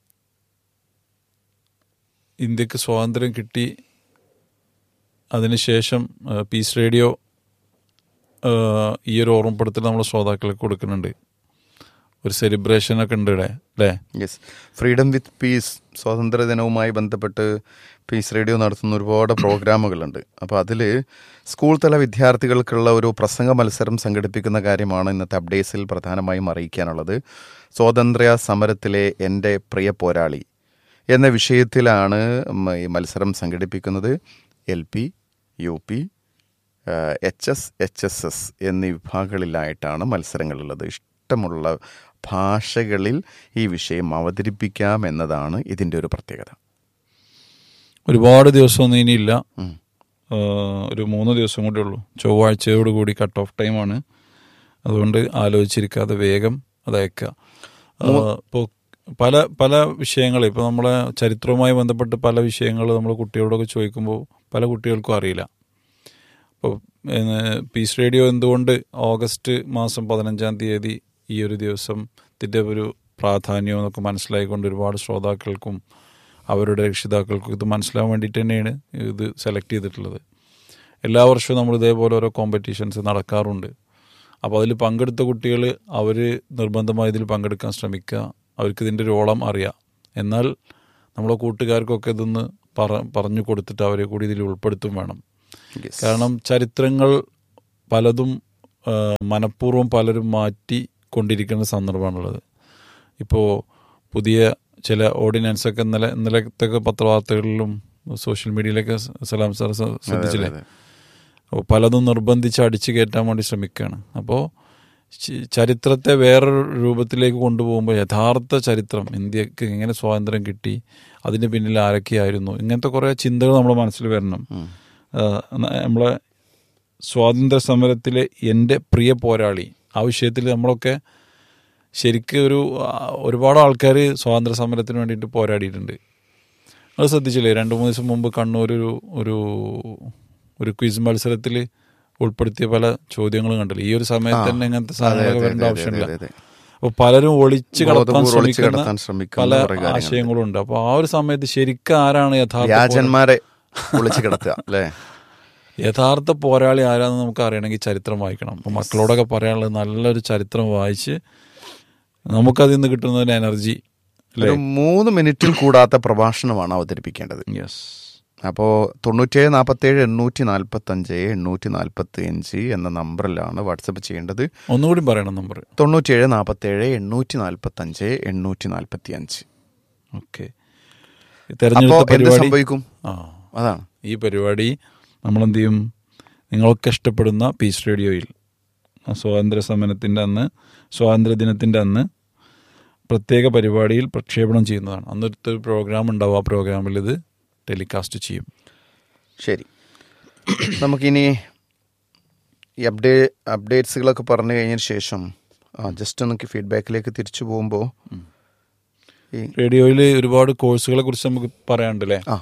ഇന്ത്യക്ക് സ്വാതന്ത്ര്യം കിട്ടി അതിനുശേഷം ആ, പീസ് റേഡിയോ ആ, ഈ ഒരു ഓർമ്മപ്പെടുത്തൽ നമ്മൾ ശ്രോതാക്കൾക്ക് കൊടുക്കുന്നുണ്ട് ഒരു സെലിബ്രേഷനൊക്കെ ഉണ്ട് ഇവിടെ അല്ലേ യെസ് ഫ്രീഡം വിത്ത് പീസ് സ്വാതന്ത്ര്യ ദിനവുമായി ബന്ധപ്പെട്ട് പീസ് റേഡിയോ നടത്തുന്ന ഒരുപാട് പ്രോഗ്രാമുകളുണ്ട് അപ്പോൾ അതിൽ സ്കൂൾ തല വിദ്യാർത്ഥികൾക്കുള്ള ഒരു പ്രസംഗ മത്സരം സംഘടിപ്പിക്കുന്ന കാര്യമാണ് ഇന്നത്തെ അപ്ഡേറ്റ്സിൽ പ്രധാനമായും അറിയിക്കാനുള്ളത് സ്വാതന്ത്ര്യ സമരത്തിലെ എൻ്റെ പ്രിയ പോരാളി എന്ന വിഷയത്തിലാണ് ഉം, ഈ മത്സരം സംഘടിപ്പിക്കുന്നത് L P U P H S H S S എന്നീ വിഭാഗങ്ങളിലായിട്ടാണ് മത്സരങ്ങളുള്ളത് ഇഷ്ടമുള്ള ഭാഷകളിൽ ഈ വിഷയം അവതരിപ്പിക്കാം എന്നതാണ് ഇതിൻ്റെ ഒരു പ്രത്യേകത ഒരുപാട് ദിവസമൊന്നും ഇനിയില്ല ഉം. ആ, ഒരു മൂന്ന് ദിവസം കൂടി ഉള്ളൂ ചൊവ്വാഴ്ചയോട് കൂടി കട്ട് ഓഫ് ടൈമാണ് അതുകൊണ്ട് ആലോചിച്ചിരിക്കാതെ വേഗം അത് അയക്കുക ഇപ്പോൾ പല പല വിഷയങ്ങൾ ഇപ്പോൾ നമ്മളെ ചരിത്രവുമായി ബന്ധപ്പെട്ട് പല വിഷയങ്ങൾ നമ്മൾ കുട്ടികളോടൊക്കെ ചോദിക്കുമ്പോൾ പല കുട്ടികൾക്കും അറിയില്ല ഇപ്പോൾ പീസ് റേഡിയോ എന്തുകൊണ്ട് ഓഗസ്റ്റ് മാസം പതിനഞ്ചാം തീയതി ഈ ഒരു ദിവസത്തിൻ്റെ ഒരു പ്രാധാന്യം എന്നൊക്കെ മനസ്സിലായിക്കൊണ്ട് ഒരുപാട് ശ്രോതാക്കൾക്കും അവരുടെ രക്ഷിതാക്കൾക്കും ഇത് മനസ്സിലാവാൻ വേണ്ടിയിട്ട് തന്നെയാണ് ഇത് സെലക്ട് ചെയ്തിട്ടുള്ളത് എല്ലാ വർഷവും നമ്മൾ ഇതേപോലെ ഓരോ കോമ്പറ്റീഷൻസ് നടക്കാറുണ്ട് അപ്പോൾ അതിൽ പങ്കെടുത്ത കുട്ടികൾ അവർ നിർബന്ധമായി ഇതിൽ പങ്കെടുക്കാൻ ശ്രമിക്കുക അവർക്ക് ഇതിൻ്റെ ഒരു ഓളം അറിയാം എന്നാൽ നമ്മളെ കൂട്ടുകാർക്കൊക്കെ ഇതൊന്ന് പറ പറഞ്ഞു കൊടുത്തിട്ട് അവരെ കൂടി ഇതിൽ ഉൾപ്പെടുത്തും വേണം Yes. കാരണം ചരിത്രങ്ങൾ പലതും ആ, മനഃപൂർവ്വം പലരും മാറ്റി കൊണ്ടിരിക്കുന്ന സന്ദർഭമാണുള്ളത് ഇപ്പോൾ പുതിയ ചില ഓർഡിനൻസൊക്കെ ഇന്നലെ ഇന്നലത്തെ പത്രവാർത്തകളിലും സോഷ്യൽ മീഡിയയിലൊക്കെ സ- സലാം സാർ സ- ശ്രദ്ധിച്ചില്ലേ അതെ. അപ്പോൾ പലതും നിർബന്ധിച്ച് അടിച്ചു കയറ്റാൻ വേണ്ടി ശ്രമിക്കുകയാണ് അപ്പോൾ ചി- ചരിത്രത്തെ വേറൊരു രൂപത്തിലേക്ക് കൊണ്ടുപോകുമ്പോൾ യഥാർത്ഥ ചരിത്രം ഇന്ത്യക്ക് എങ്ങനെ സ്വാതന്ത്ര്യം കിട്ടി അതിന് പിന്നിൽ ആരൊക്കെയായിരുന്നു ഇങ്ങനത്തെ കുറേ ചിന്തകൾ നമ്മുടെ മനസ്സിൽ വരണം ആ, ന- നമ്മളെ സ്വാതന്ത്ര്യ സമരത്തിലെ എൻ്റെ പ്രിയ പോരാളി ആ വിഷയത്തിൽ നമ്മളൊക്കെ ശരിക്കും ഒരു ആ, ഒരുപാട് ആൾക്കാർ സ്വാതന്ത്ര്യ സമരത്തിന് വേണ്ടിയിട്ട് പോരാടിയിട്ടുണ്ട് അത് ശ്രദ്ധിച്ചില്ലേ രണ്ട് മൂന്ന് ദിവസം മുമ്പ് കണ്ണൂർ ഒരു ഒരു ഒരു ക്വിസ് മത്സരത്തിൽ ഉൾപ്പെടുത്തിയ പല ചോദ്യങ്ങളും കണ്ടില്ല ഈ ഒരു സമയത്ത് തന്നെ ഇങ്ങനത്തെ അതെ, സാധനങ്ങളൊക്കെ അതെ, വരേണ്ട അതെ, ആവശ്യമില്ല അതെ, അതെ. അപ്പോൾ പലരും ഒളിച്ചു കടത്താൻ ബോധപൂർവ്വം ഒളിച്ച് ശ്രമിക്കുന്ന കടത്താൻ ശ്രമിക്കുന്ന പല കുറേ കാര്യങ്ങളുണ്ട്. ആശയങ്ങളും ഉണ്ട് അപ്പോൾ ആ ഒരു സമയത്ത് ശരിക്കും ആരാണ് യഥാർത്ഥ പോരാ- വ്യാജന്മാരെ വിളിച്ച് കിടത്തുക അല്ലേ യഥാർത്ഥ പോരാളി ആരാന്ന് നമുക്ക് അറിയണമെങ്കിൽ ചരിത്രം വായിക്കണം അപ്പോൾ മക്കളോടൊക്കെ പറയാനുള്ളത് നല്ലൊരു ചരിത്രം വായിച്ച് നമുക്കതിൽ നിന്ന് കിട്ടുന്ന ഒരു എനർജി ഒരു മൂന്ന് മിനിറ്റിൽ കൂടാത്ത പ്രഭാഷണമാണ് അവതരിപ്പിക്കേണ്ടത് യെസ് അപ്പോൾ തൊണ്ണൂറ്റേഴ് നാൽപ്പത്തേഴ് എണ്ണൂറ്റി നാൽപ്പത്തഞ്ച് എണ്ണൂറ്റി നാൽപ്പത്തി അഞ്ച് എന്ന നമ്പറിലാണ് വാട്സപ്പ് ചെയ്യേണ്ടത് ഒന്നുകൂടി പറയണം നമ്പർ തൊണ്ണൂറ്റേഴ് നാൽപ്പത്തേഴ് എണ്ണൂറ്റി നാൽപ്പത്തഞ്ച് എണ്ണൂറ്റി നാൽപ്പത്തി അഞ്ച് ഓക്കെ അപ്പോൾ തെരഞ്ഞെടുത്ത എന്ത് പരിപാടി സംഭവിക്കും ആ അതാണ് ഈ പരിപാടി നമ്മളെന്ത് ചെയ്യും നിങ്ങളൊക്കെ ഇഷ്ടപ്പെടുന്ന പീസ് റേഡിയോയിൽ ആ സ്വാതന്ത്ര്യ സമരത്തിൻ്റെ അന്ന് സ്വാതന്ത്ര്യ ദിനത്തിൻ്റെ അന്ന് പ്രത്യേക പരിപാടിയിൽ പ്രക്ഷേപണം ചെയ്യുന്നതാണ് അന്നൊരു പ്രോഗ്രാം ഉണ്ടാവും ആ പ്രോഗ്രാമിൽ ഇത് ടെലികാസ്റ്റ് ചെയ്യും ശരി നമുക്കിനി ഈ അപ്ഡേ അപ്ഡേറ്റ്സുകളൊക്കെ പറഞ്ഞു കഴിഞ്ഞതിന് ശേഷം ജസ്റ്റ് ഒന്ന് ഫീഡ്ബാക്കിലേക്ക് തിരിച്ചു പോകുമ്പോൾ ഈ റേഡിയോയിൽ ഒരുപാട് കോഴ്സുകളെ കുറിച്ച് നമുക്ക് പറയാനുണ്ടല്ലേ ആ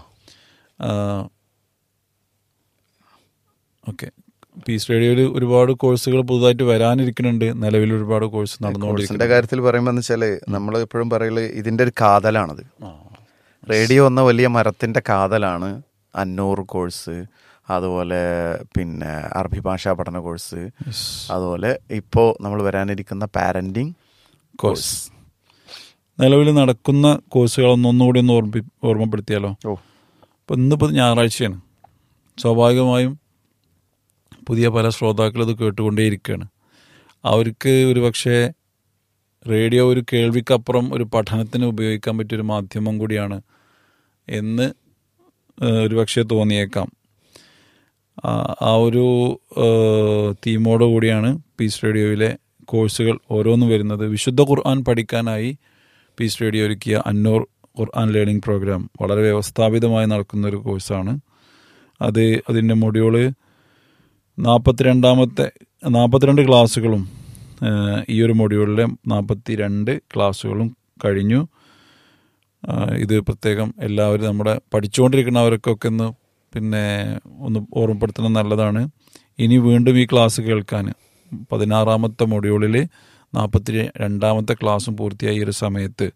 ഓക്കെ പീസ് റേഡിയോയിൽ ഒരുപാട് കോഴ്സുകൾ പുതുതായിട്ട് വരാനിരിക്കുന്നുണ്ട് നിലവിൽ ഒരുപാട് കോഴ്സ് കോഴ്സിന്റെ നടന്നുകൊണ്ടിരിക്കുന്നു കാര്യത്തിൽ പറയുമ്പോൾ എന്ന് വെച്ചാല് നമ്മൾ എപ്പോഴും പറയല് ഇതിന്റെ ഒരു കാതലാണത് റേഡിയോ എന്ന വലിയ മരത്തിന്റെ കാതലാണ് അന്നൂർ കോഴ്സ് അതുപോലെ പിന്നെ അറബി ഭാഷാ പഠന കോഴ്സ് അതുപോലെ ഇപ്പോൾ നമ്മൾ വരാനിരിക്കുന്ന പാരന്റിങ് കോഴ്സ് നിലവിൽ നടക്കുന്ന കോഴ്സുകൾ ഒന്നൊന്നുകൂടി ഒന്ന് ഓർമ്മി ഓർമ്മപ്പെടുത്തിയാലോ ഓ അപ്പോൾ ഇന്നിപ്പോൾ ഞായറാഴ്ചയാണ് സ്വാഭാവികമായും പുതിയ പല ശ്രോതാക്കൾ ഇത് കേട്ടുകൊണ്ടേയിരിക്കുകയാണ് അവർക്ക് ഒരു പക്ഷേ റേഡിയോ ഒരു കേൾവിക്കപ്പുറം ഒരു പഠനത്തിന് ഉപയോഗിക്കാൻ പറ്റിയൊരു മാധ്യമം കൂടിയാണ് എന്ന് ഏഹ്, ഒരു പക്ഷേ തോന്നിയേക്കാം ആ- ആ ഒരു ഏഹ്, തീമോട് കൂടിയാണ് പീസ് റേഡിയോയിലെ കോഴ്സുകൾ ഓരോന്നും വരുന്നത് വിശുദ്ധ ഖുർആൻ പഠിക്കാനായി പീസ് റേഡിയോ ഒരുക്കിയ അന്നൂർ ഖുർആൻ ലേണിംഗ് പ്രോഗ്രാം വളരെ വ്യവസ്ഥാപിതമായി നടക്കുന്ന ഒരു കോഴ്സാണ് അത് അതിൻ്റെ മൊഡ്യൂള് നാൽപ്പത്തിരണ്ടാമത്തെ നാൽപ്പത്തിരണ്ട് ക്ലാസ്സുകളും ഏഹ്, ഈ ഒരു മൊഡ്യൂളിലെ നാൽപ്പത്തി രണ്ട് ക്ലാസ്സുകളും കഴിഞ്ഞു ആ, ഇത് പ്രത്യേകം എല്ലാവരും നമ്മുടെ പഠിച്ചുകൊണ്ടിരിക്കുന്നവർക്കൊക്കെ ഒന്ന് പിന്നെ ഒന്ന് ഓർമ്മപ്പെടുത്തുന്നത് നല്ലതാണ് ഇനി വീണ്ടും ഈ ക്ലാസ് കേൾക്കാൻ പതിനാറാമത്തെ മൊഡ്യൂളിൽ നാൽപ്പത്തി രണ്ടാമത്തെ ക്ലാസ്സും പൂർത്തിയായ ഈ ഒരു സമയത്ത്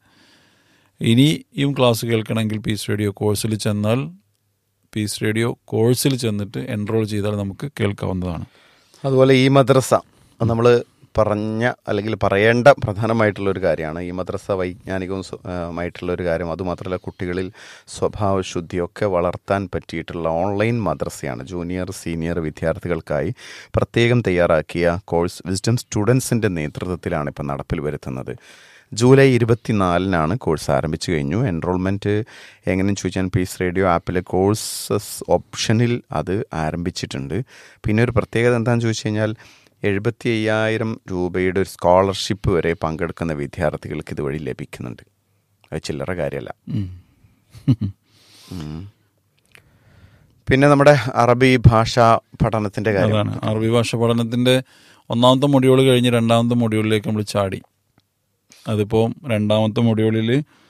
ഇനിയും ക്ലാസ് കേൾക്കണമെങ്കിൽ പീസ് റേഡിയോ കോഴ്സിൽ ചെന്നാൽ പീസ് റേഡിയോ കോഴ്സിൽ ചെന്നിട്ട് എൻറോൾ ചെയ്താൽ നമുക്ക് കേൾക്കാവുന്നതാണ് അതുപോലെ ഈ മദ്രസ നമ്മൾ പറഞ്ഞ അല്ലെങ്കിൽ പറയേണ്ട പ്രധാനമായിട്ടുള്ള ഒരു കാര്യമാണ് ഈ മദ്രസ വൈജ്ഞാനികവും സ്വ- ആ, മായിട്ടുള്ള ഒരു കാര്യം അതുമാത്രമല്ല കുട്ടികളിൽ സ്വഭാവശുദ്ധിയൊക്കെ വളർത്താൻ പറ്റിയിട്ടുള്ള ഓൺലൈൻ മദ്രസയാണ് ജൂനിയർ സീനിയർ വിദ്യാർത്ഥികൾക്കായി പ്രത്യേകം തയ്യാറാക്കിയ കോഴ്സ് വിസ്ഡം സ്റ്റുഡൻസിൻ്റെ നേതൃത്വത്തിലാണ് ഇപ്പോൾ നടപ്പിൽ വരുത്തുന്നത് ജൂലൈ ഇരുപത്തിനാലിനാണ് കോഴ്സ് ആരംഭിച്ചു കഴിഞ്ഞു എൻറോൾമെൻറ്റ് എങ്ങനെയെന്ന് ചോദിച്ചാൽ പീസ് റേഡിയോ ആപ്പിലെ കോഴ്സസ് ഓപ്ഷനിൽ അത് ആരംഭിച്ചിട്ടുണ്ട് പിന്നെ ഒരു പ്രത്യേകത എന്താണെന്ന് ചോദിച്ചു കഴിഞ്ഞാൽ എഴുപത്തി അയ്യായിരം രൂപയുടെ ഒരു സ്കോളർഷിപ്പ് വരെ പങ്കെടുക്കുന്ന വിദ്യാർത്ഥികൾക്ക് ഇതുവഴി ലഭിക്കുന്നുണ്ട് അത് ചില്ലറ കാര്യമല്ല ഉം. പിന്നെ നമ്മുടെ അറബി ഭാഷാ പഠനത്തിന്റെ കാര്യം അതാണ് അറബി ഭാഷ പഠനത്തിൻ്റെ ഒന്നാമത്തെ മൊഡ്യൂൾ കഴിഞ്ഞ് രണ്ടാമത്തെ മൊഡ്യൂളിലേക്ക് നമ്മൾ ചാടി അതിപ്പോൾ രണ്ടാമത്തെ മൊഡ്യൂളിൽ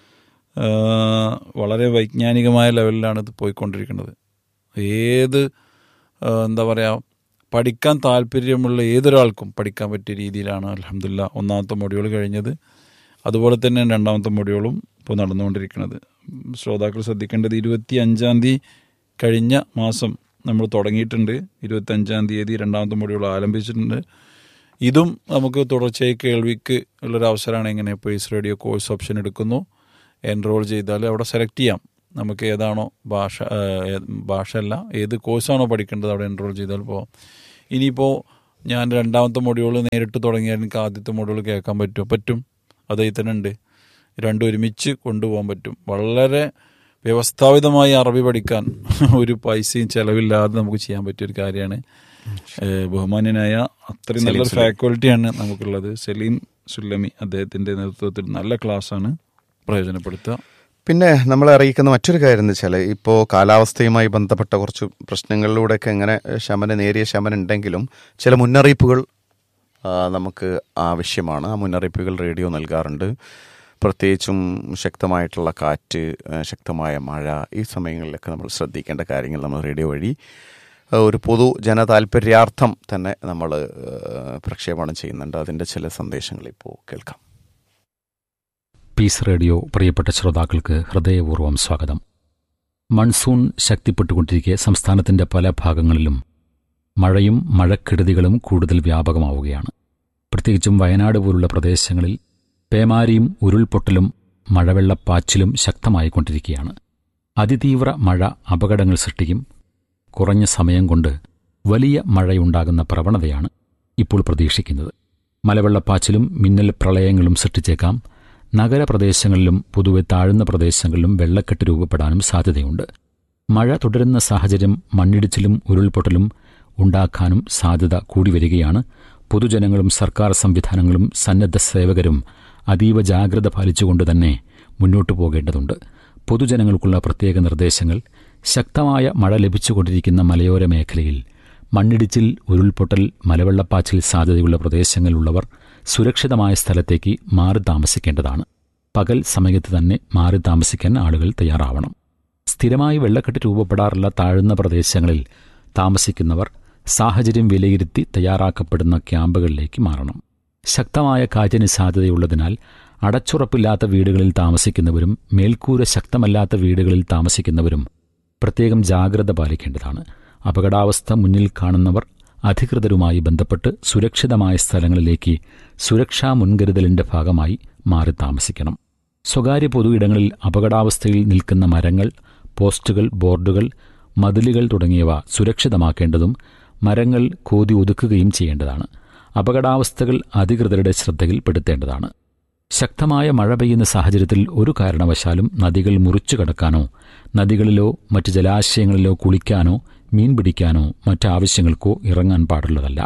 വളരെ വൈജ്ഞാനികമായ ലെവലിലാണ് ഇത് പോയിക്കൊണ്ടിരിക്കുന്നത് ഏത് ആ, എന്താ പറയുക പഠിക്കാൻ താല്പര്യമുള്ള ഏതൊരാൾക്കും പഠിക്കാൻ പറ്റിയ രീതിയിലാണ് അലഹമില്ല ഒന്നാമത്തെ മൊഡ്യൂൾ കഴിഞ്ഞത് അതുപോലെ തന്നെ രണ്ടാമത്തെ മൊഡ്യൂളും ഇപ്പോൾ നടന്നുകൊണ്ടിരിക്കുന്നത് ശ്രോതാക്കൾ ശ്രദ്ധിക്കേണ്ടത് ഇരുപത്തി അഞ്ചാം തീയതി കഴിഞ്ഞ മാസം നമ്മൾ തുടങ്ങിയിട്ടുണ്ട് ഇരുപത്തി അഞ്ചാം തീയതി രണ്ടാമത്തെ മൊഡ്യൂൾ ആരംഭിച്ചിട്ടുണ്ട് ഇതും നമുക്ക് തുടർച്ചയായി കേൾവിക്ക് ഉള്ളൊരു അവസരമാണ് എങ്ങനെ പേഴ്സ് റേഡിയോ കോഴ്സ് ഓപ്ഷൻ എടുക്കുന്നു എൻറോൾ ചെയ്താൽ അവിടെ സെലക്ട് ചെയ്യാം നമുക്ക് ഏതാണോ ഭാഷ ഏഹ്, ഏത് ഭാഷ അല്ല ഏത് കോഴ്സാണോ പഠിക്കേണ്ടത് അവിടെ എൻറോൾ ചെയ്താൽ പോവാം ഇനിയിപ്പോൾ ഞാൻ രണ്ടാമത്തെ മൊഡ്യൂൾ നേരിട്ട് തുടങ്ങിയാൽ എനിക്ക് ആദ്യത്തെ മൊഡ്യൂൾ കേൾക്കാൻ പറ്റുമോ പറ്റും അതേ തന്നെ ഉണ്ട് രണ്ടും ഒരുമിച്ച് കൊണ്ടുപോകാൻ പറ്റും വളരെ വ്യവസ്ഥാപിതമായി അറബി പഠിക്കാൻ ഒരു പൈസയും ചെലവില്ലാതെ നമുക്ക് ചെയ്യാൻ പറ്റിയ ഒരു കാര്യമാണ് ഏഹ് ബഹുമാന്യനായ അത്രയും നല്ലൊരു ഫാക്കൽറ്റിയാണ് നമുക്കുള്ളത് സലീം സുല്ലമി അദ്ദേഹത്തിന്റെ നേതൃത്വത്തിൽ നല്ല ക്ലാസ്സാണ് പ്രയോജനപ്പെടുത്തുക പിന്നെ നമ്മളെ അറിയിക്കുന്ന മറ്റൊരു കാര്യം എന്ന് വെച്ചാൽ ഇപ്പോൾ കാലാവസ്ഥയുമായി ബന്ധപ്പെട്ട കുറച്ച് പ്രശ്നങ്ങളിലൂടെയൊക്കെ എങ്ങനെ ശമനം നേരിയ ശമനം ഉണ്ടെങ്കിലും ചില മുന്നറിയിപ്പുകൾ ആ, നമുക്ക് ആവശ്യമാണ് ആ മുന്നറിയിപ്പുകൾ റേഡിയോ നൽകാറുണ്ട് പ്രത്യേകിച്ചും ശക്തമായിട്ടുള്ള കാറ്റ് ആ, ശക്തമായ മഴ ഈ സമയങ്ങളിലൊക്കെ നമ്മൾ ശ്രദ്ധിക്കേണ്ട കാര്യങ്ങൾ നമ്മൾ റേഡിയോ വഴി ആ, ഒരു പൊതു ജനതാൽപര്യാർത്ഥം തന്നെ നമ്മൾ ആ, പ്രക്ഷേപണം ചെയ്യുന്നുണ്ട് അതിൻ്റെ ചില സന്ദേശങ്ങൾ ഇപ്പോൾ കേൾക്കാം പീസ് റേഡിയോ പ്രിയപ്പെട്ട ശ്രോതാക്കൾക്ക് ഹൃദയപൂർവ്വം സ്വാഗതം മൺസൂൺ ശക്തിപ്പെട്ടുകൊണ്ടിരിക്കെ സംസ്ഥാനത്തിന്റെ പല ഭാഗങ്ങളിലും മഴയും മഴക്കെടുതികളും കൂടുതൽ വ്യാപകമാവുകയാണ് പ്രത്യേകിച്ചും വയനാട് പോലുള്ള പ്രദേശങ്ങളിൽ പേമാരിയും ഉരുൾപൊട്ടലും മഴവെള്ളപ്പാച്ചിലും ശക്തമായിക്കൊണ്ടിരിക്കുകയാണ് അതിതീവ്ര മഴ അപകടങ്ങൾ സൃഷ്ടിക്കും കുറഞ്ഞ സമയം കൊണ്ട് വലിയ മഴയുണ്ടാകുന്ന പ്രവണതയാണ് ഇപ്പോൾ പ്രതീക്ഷിക്കുന്നത് മലവെള്ളപ്പാച്ചിലും മിന്നൽ പ്രളയങ്ങളും സൃഷ്ടിച്ചേക്കാം നഗരപ്രദേശങ്ങളിലും പൊതുവെ താഴ്ന്ന പ്രദേശങ്ങളിലും വെള്ളക്കെട്ട് രൂപപ്പെടാനും സാധ്യതയുണ്ട് മഴ തുടരുന്ന സാഹചര്യം മണ്ണിടിച്ചിലും ഉരുൾപൊട്ടലും ഉണ്ടാക്കാനും സാധ്യത കൂടി വരികയാണ് പൊതുജനങ്ങളും സർക്കാർ സംവിധാനങ്ങളും സന്നദ്ധ സേവകരും അതീവ ജാഗ്രത പാലിച്ചുകൊണ്ട് തന്നെ മുന്നോട്ടു പോകേണ്ടതുണ്ട് പൊതുജനങ്ങൾക്കുള്ള പ്രത്യേക നിർദ്ദേശങ്ങൾ ശക്തമായ മഴ ലഭിച്ചുകൊണ്ടിരിക്കുന്ന മലയോര മേഖലയിൽ മണ്ണിടിച്ചിൽ ഉരുൾപൊട്ടൽ മലവെള്ളപ്പാച്ചിൽ സാധ്യതയുള്ള പ്രദേശങ്ങളിലുള്ളവർ സുരക്ഷിതമായ സ്ഥലത്തേക്ക് മാറി താമസിക്കേണ്ടതാണ് പകൽ സമയത്ത് തന്നെ മാറി താമസിക്കാൻ ആളുകൾ തയ്യാറാവണം സ്ഥിരമായി വെള്ളക്കെട്ട് രൂപപ്പെടാറുള്ള താഴ്ന്ന പ്രദേശങ്ങളിൽ താമസിക്കുന്നവർ സാഹചര്യം വിലയിരുത്തി തയ്യാറാക്കപ്പെടുന്ന ക്യാമ്പുകളിലേക്ക് മാറണം ശക്തമായ കാറ്റിന് സാധ്യതയുള്ളതിനാൽ അടച്ചുറപ്പില്ലാത്ത വീടുകളിൽ താമസിക്കുന്നവരും മേൽക്കൂര ശക്തമല്ലാത്ത വീടുകളിൽ താമസിക്കുന്നവരും പ്രത്യേകം ജാഗ്രത പാലിക്കേണ്ടതാണ് അപകടാവസ്ഥ മുന്നിൽ കാണുന്നവർ അധികൃതരുമായി ബന്ധപ്പെട്ട് സുരക്ഷിതമായ സ്ഥലങ്ങളിലേക്ക് സുരക്ഷാ മുൻകരുതലിന്റെ ഭാഗമായി മാറി താമസിക്കണം സ്വകാര്യ പൊതു ഇടങ്ങളിൽ അപകടാവസ്ഥയിൽ നിൽക്കുന്ന മരങ്ങൾ പോസ്റ്റുകൾ ബോർഡുകൾ മതിലുകൾ തുടങ്ങിയവ സുരക്ഷിതമാക്കേണ്ടതും മരങ്ങൾ കോതി ഒതുക്കുകയും ചെയ്യേണ്ടതാണ് അപകടാവസ്ഥകൾ അധികൃതരുടെ ശ്രദ്ധയിൽപ്പെടുത്തേണ്ടതാണ് ശക്തമായ മഴ പെയ്യുന്ന സാഹചര്യത്തിൽ ഒരു കാരണവശാലും നദികൾ മുറിച്ചു കടക്കാനോ നദികളിലോ മറ്റ് ജലാശയങ്ങളിലോ കുളിക്കാനോ മീൻ പിടിക്കാനോ മറ്റാവശ്യങ്ങൾക്കോ ഇറങ്ങാൻ പാടുള്ളതല്ല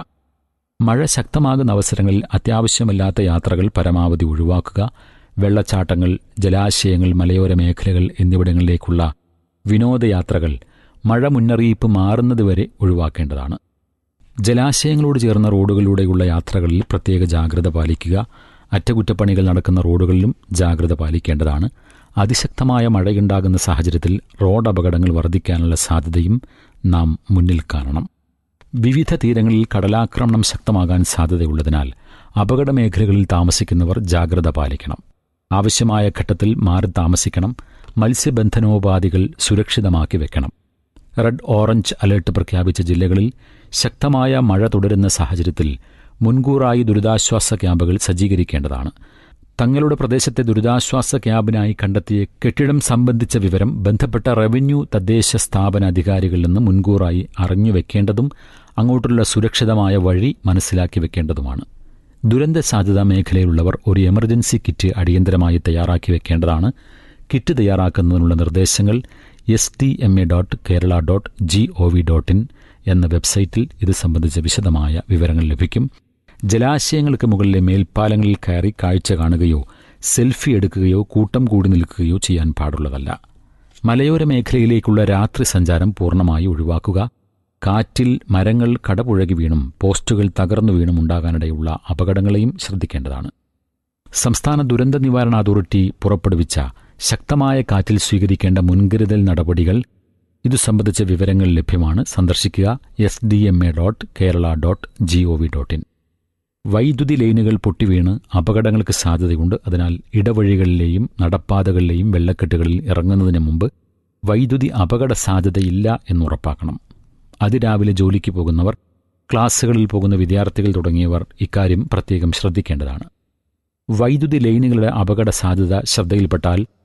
മഴ ശക്തമാകുന്ന അവസരങ്ങളിൽ അത്യാവശ്യമല്ലാത്ത യാത്രകൾ പരമാവധി ഒഴിവാക്കുക വെള്ളച്ചാട്ടങ്ങൾ ജലാശയങ്ങൾ മലയോര മേഖലകൾ എന്നിവിടങ്ങളിലേക്കുള്ള വിനോദയാത്രകൾ മഴ മുന്നറിയിപ്പ് മാറുന്നതുവരെ ഒഴിവാക്കേണ്ടതാണ് ജലാശയങ്ങളോട് ചേർന്ന റോഡുകളിലൂടെയുള്ള യാത്രകളിൽ പ്രത്യേക ജാഗ്രത പാലിക്കുക അറ്റകുറ്റപ്പണികൾ നടക്കുന്ന റോഡുകളിലും ജാഗ്രത പാലിക്കേണ്ടതാണ് അതിശക്തമായ മഴയുണ്ടാകുന്ന സാഹചര്യത്തിൽ റോഡ് അപകടങ്ങൾ വർദ്ധിക്കാനുള്ള സാധ്യതയും നാം മുന്നിൽ കാണണം വിവിധ തീരങ്ങളിൽ കടലാക്രമണം ശക്തമാകാൻ സാധ്യതയുള്ളതിനാൽ അപകട മേഖലകളിൽ താമസിക്കുന്നവർ ജാഗ്രത പാലിക്കണം ആവശ്യമായ ഘട്ടത്തിൽ മാറി താമസിക്കണം മത്സ്യബന്ധനോപാധികൾ സുരക്ഷിതമാക്കി വെക്കണം റെഡ് ഓറഞ്ച് അലർട്ട് പ്രഖ്യാപിച്ച ജില്ലകളിൽ ശക്തമായ മഴ തുടരുന്ന സാഹചര്യത്തിൽ മുൻകൂറായി ദുരിതാശ്വാസ ക്യാമ്പുകൾ സജ്ജീകരിക്കേണ്ടതാണ് തങ്ങളുടെ പ്രദേശത്തെ ദുരിതാശ്വാസ ക്യാമ്പിനായി കണ്ടെത്തിയ കെട്ടിടം സംബന്ധിച്ച വിവരം ബന്ധപ്പെട്ട റവന്യൂ തദ്ദേശ സ്ഥാപന അധികാരികളിൽ നിന്ന് മുൻകൂറായി അറിഞ്ഞു വെക്കേണ്ടതും അങ്ങോട്ടുള്ള സുരക്ഷിതമായ വഴി മനസ്സിലാക്കി വെക്കേണ്ടതുമാണ് ദുരന്ത സാധ്യതാ മേഖലയിലുള്ളവർ ഒരു എമർജൻസി കിറ്റ് അടിയന്തരമായി തയ്യാറാക്കി വെക്കേണ്ടതാണ് കിറ്റ് തയ്യാറാക്കുന്നതിനുള്ള നിർദ്ദേശങ്ങൾ S T M A dot Kerala dot G O V dot in എന്ന വെബ്സൈറ്റിൽ ഇത് സംബന്ധിച്ച വിശദമായ വിവരങ്ങൾ ലഭിക്കും ജലാശയങ്ങൾക്ക് മുകളിലെ മേൽപ്പാലങ്ങളിൽ കയറി കാഴ്ച കാണുകയോ സെൽഫി എടുക്കുകയോ കൂട്ടം കൂടി നിൽക്കുകയോ ചെയ്യാൻ പാടുള്ളതല്ല മലയോര മേഖലയിലേക്കുള്ള രാത്രി സഞ്ചാരം പൂർണ്ണമായി ഒഴിവാക്കുക കാറ്റിൽ മരങ്ങൾ കടപുഴകി വീണും പോസ്റ്റുകൾ തകർന്നു വീണും ഉണ്ടാകാനിടയുള്ള അപകടങ്ങളെയും ശ്രദ്ധിക്കേണ്ടതാണ് സംസ്ഥാന ദുരന്ത നിവാരണ അതോറിറ്റി പുറപ്പെടുവിച്ച ശക്തമായ കാറ്റിൽ സ്വീകരിക്കേണ്ട മുൻകരുതൽ നടപടികൾ ഇതു സംബന്ധിച്ച വിവരങ്ങൾ ലഭ്യമാണ് സന്ദർശിക്കുക S D M A dot Kerala dot G O V dot in വൈദ്യുതി ലൈനുകൾ പൊട്ടിവീണ് അപകടങ്ങൾക്ക് സാധ്യതയുണ്ട് അതിനാൽ ഇടവഴികളിലെയും നടപ്പാതകളിലെയും വെള്ളക്കെട്ടുകളിൽ ഇറങ്ങുന്നതിന് മുമ്പ് വൈദ്യുതി അപകട സാധ്യതയില്ല എന്നുറപ്പാക്കണം അതിരാവിലെ ജോലിക്ക് പോകുന്നവർ ക്ലാസ്സുകളിൽ പോകുന്ന വിദ്യാർത്ഥികൾ തുടങ്ങിയവർ ഇക്കാര്യം പ്രത്യേകം ശ്രദ്ധിക്കേണ്ടതാണ് വൈദ്യുതി ലൈനുകളുടെ അപകട സാധ്യത ശ്രദ്ധയിൽപ്പെട്ടാൽ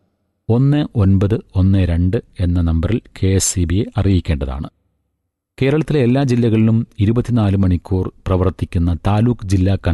ഒന്ന് ഒൻപത് ഒന്ന് രണ്ട് എന്ന നമ്പറിൽ കെ എസ് സി ബിയെ അറിയിക്കേണ്ടതാണ് കേരളത്തിലെ എല്ലാ ജില്ലകളിലും ഇരുപത്തിനാല് മണിക്കൂർ പ്രവർത്തിക്കുന്ന താലൂക്ക് ജില്ലാ കൺട്രോൾ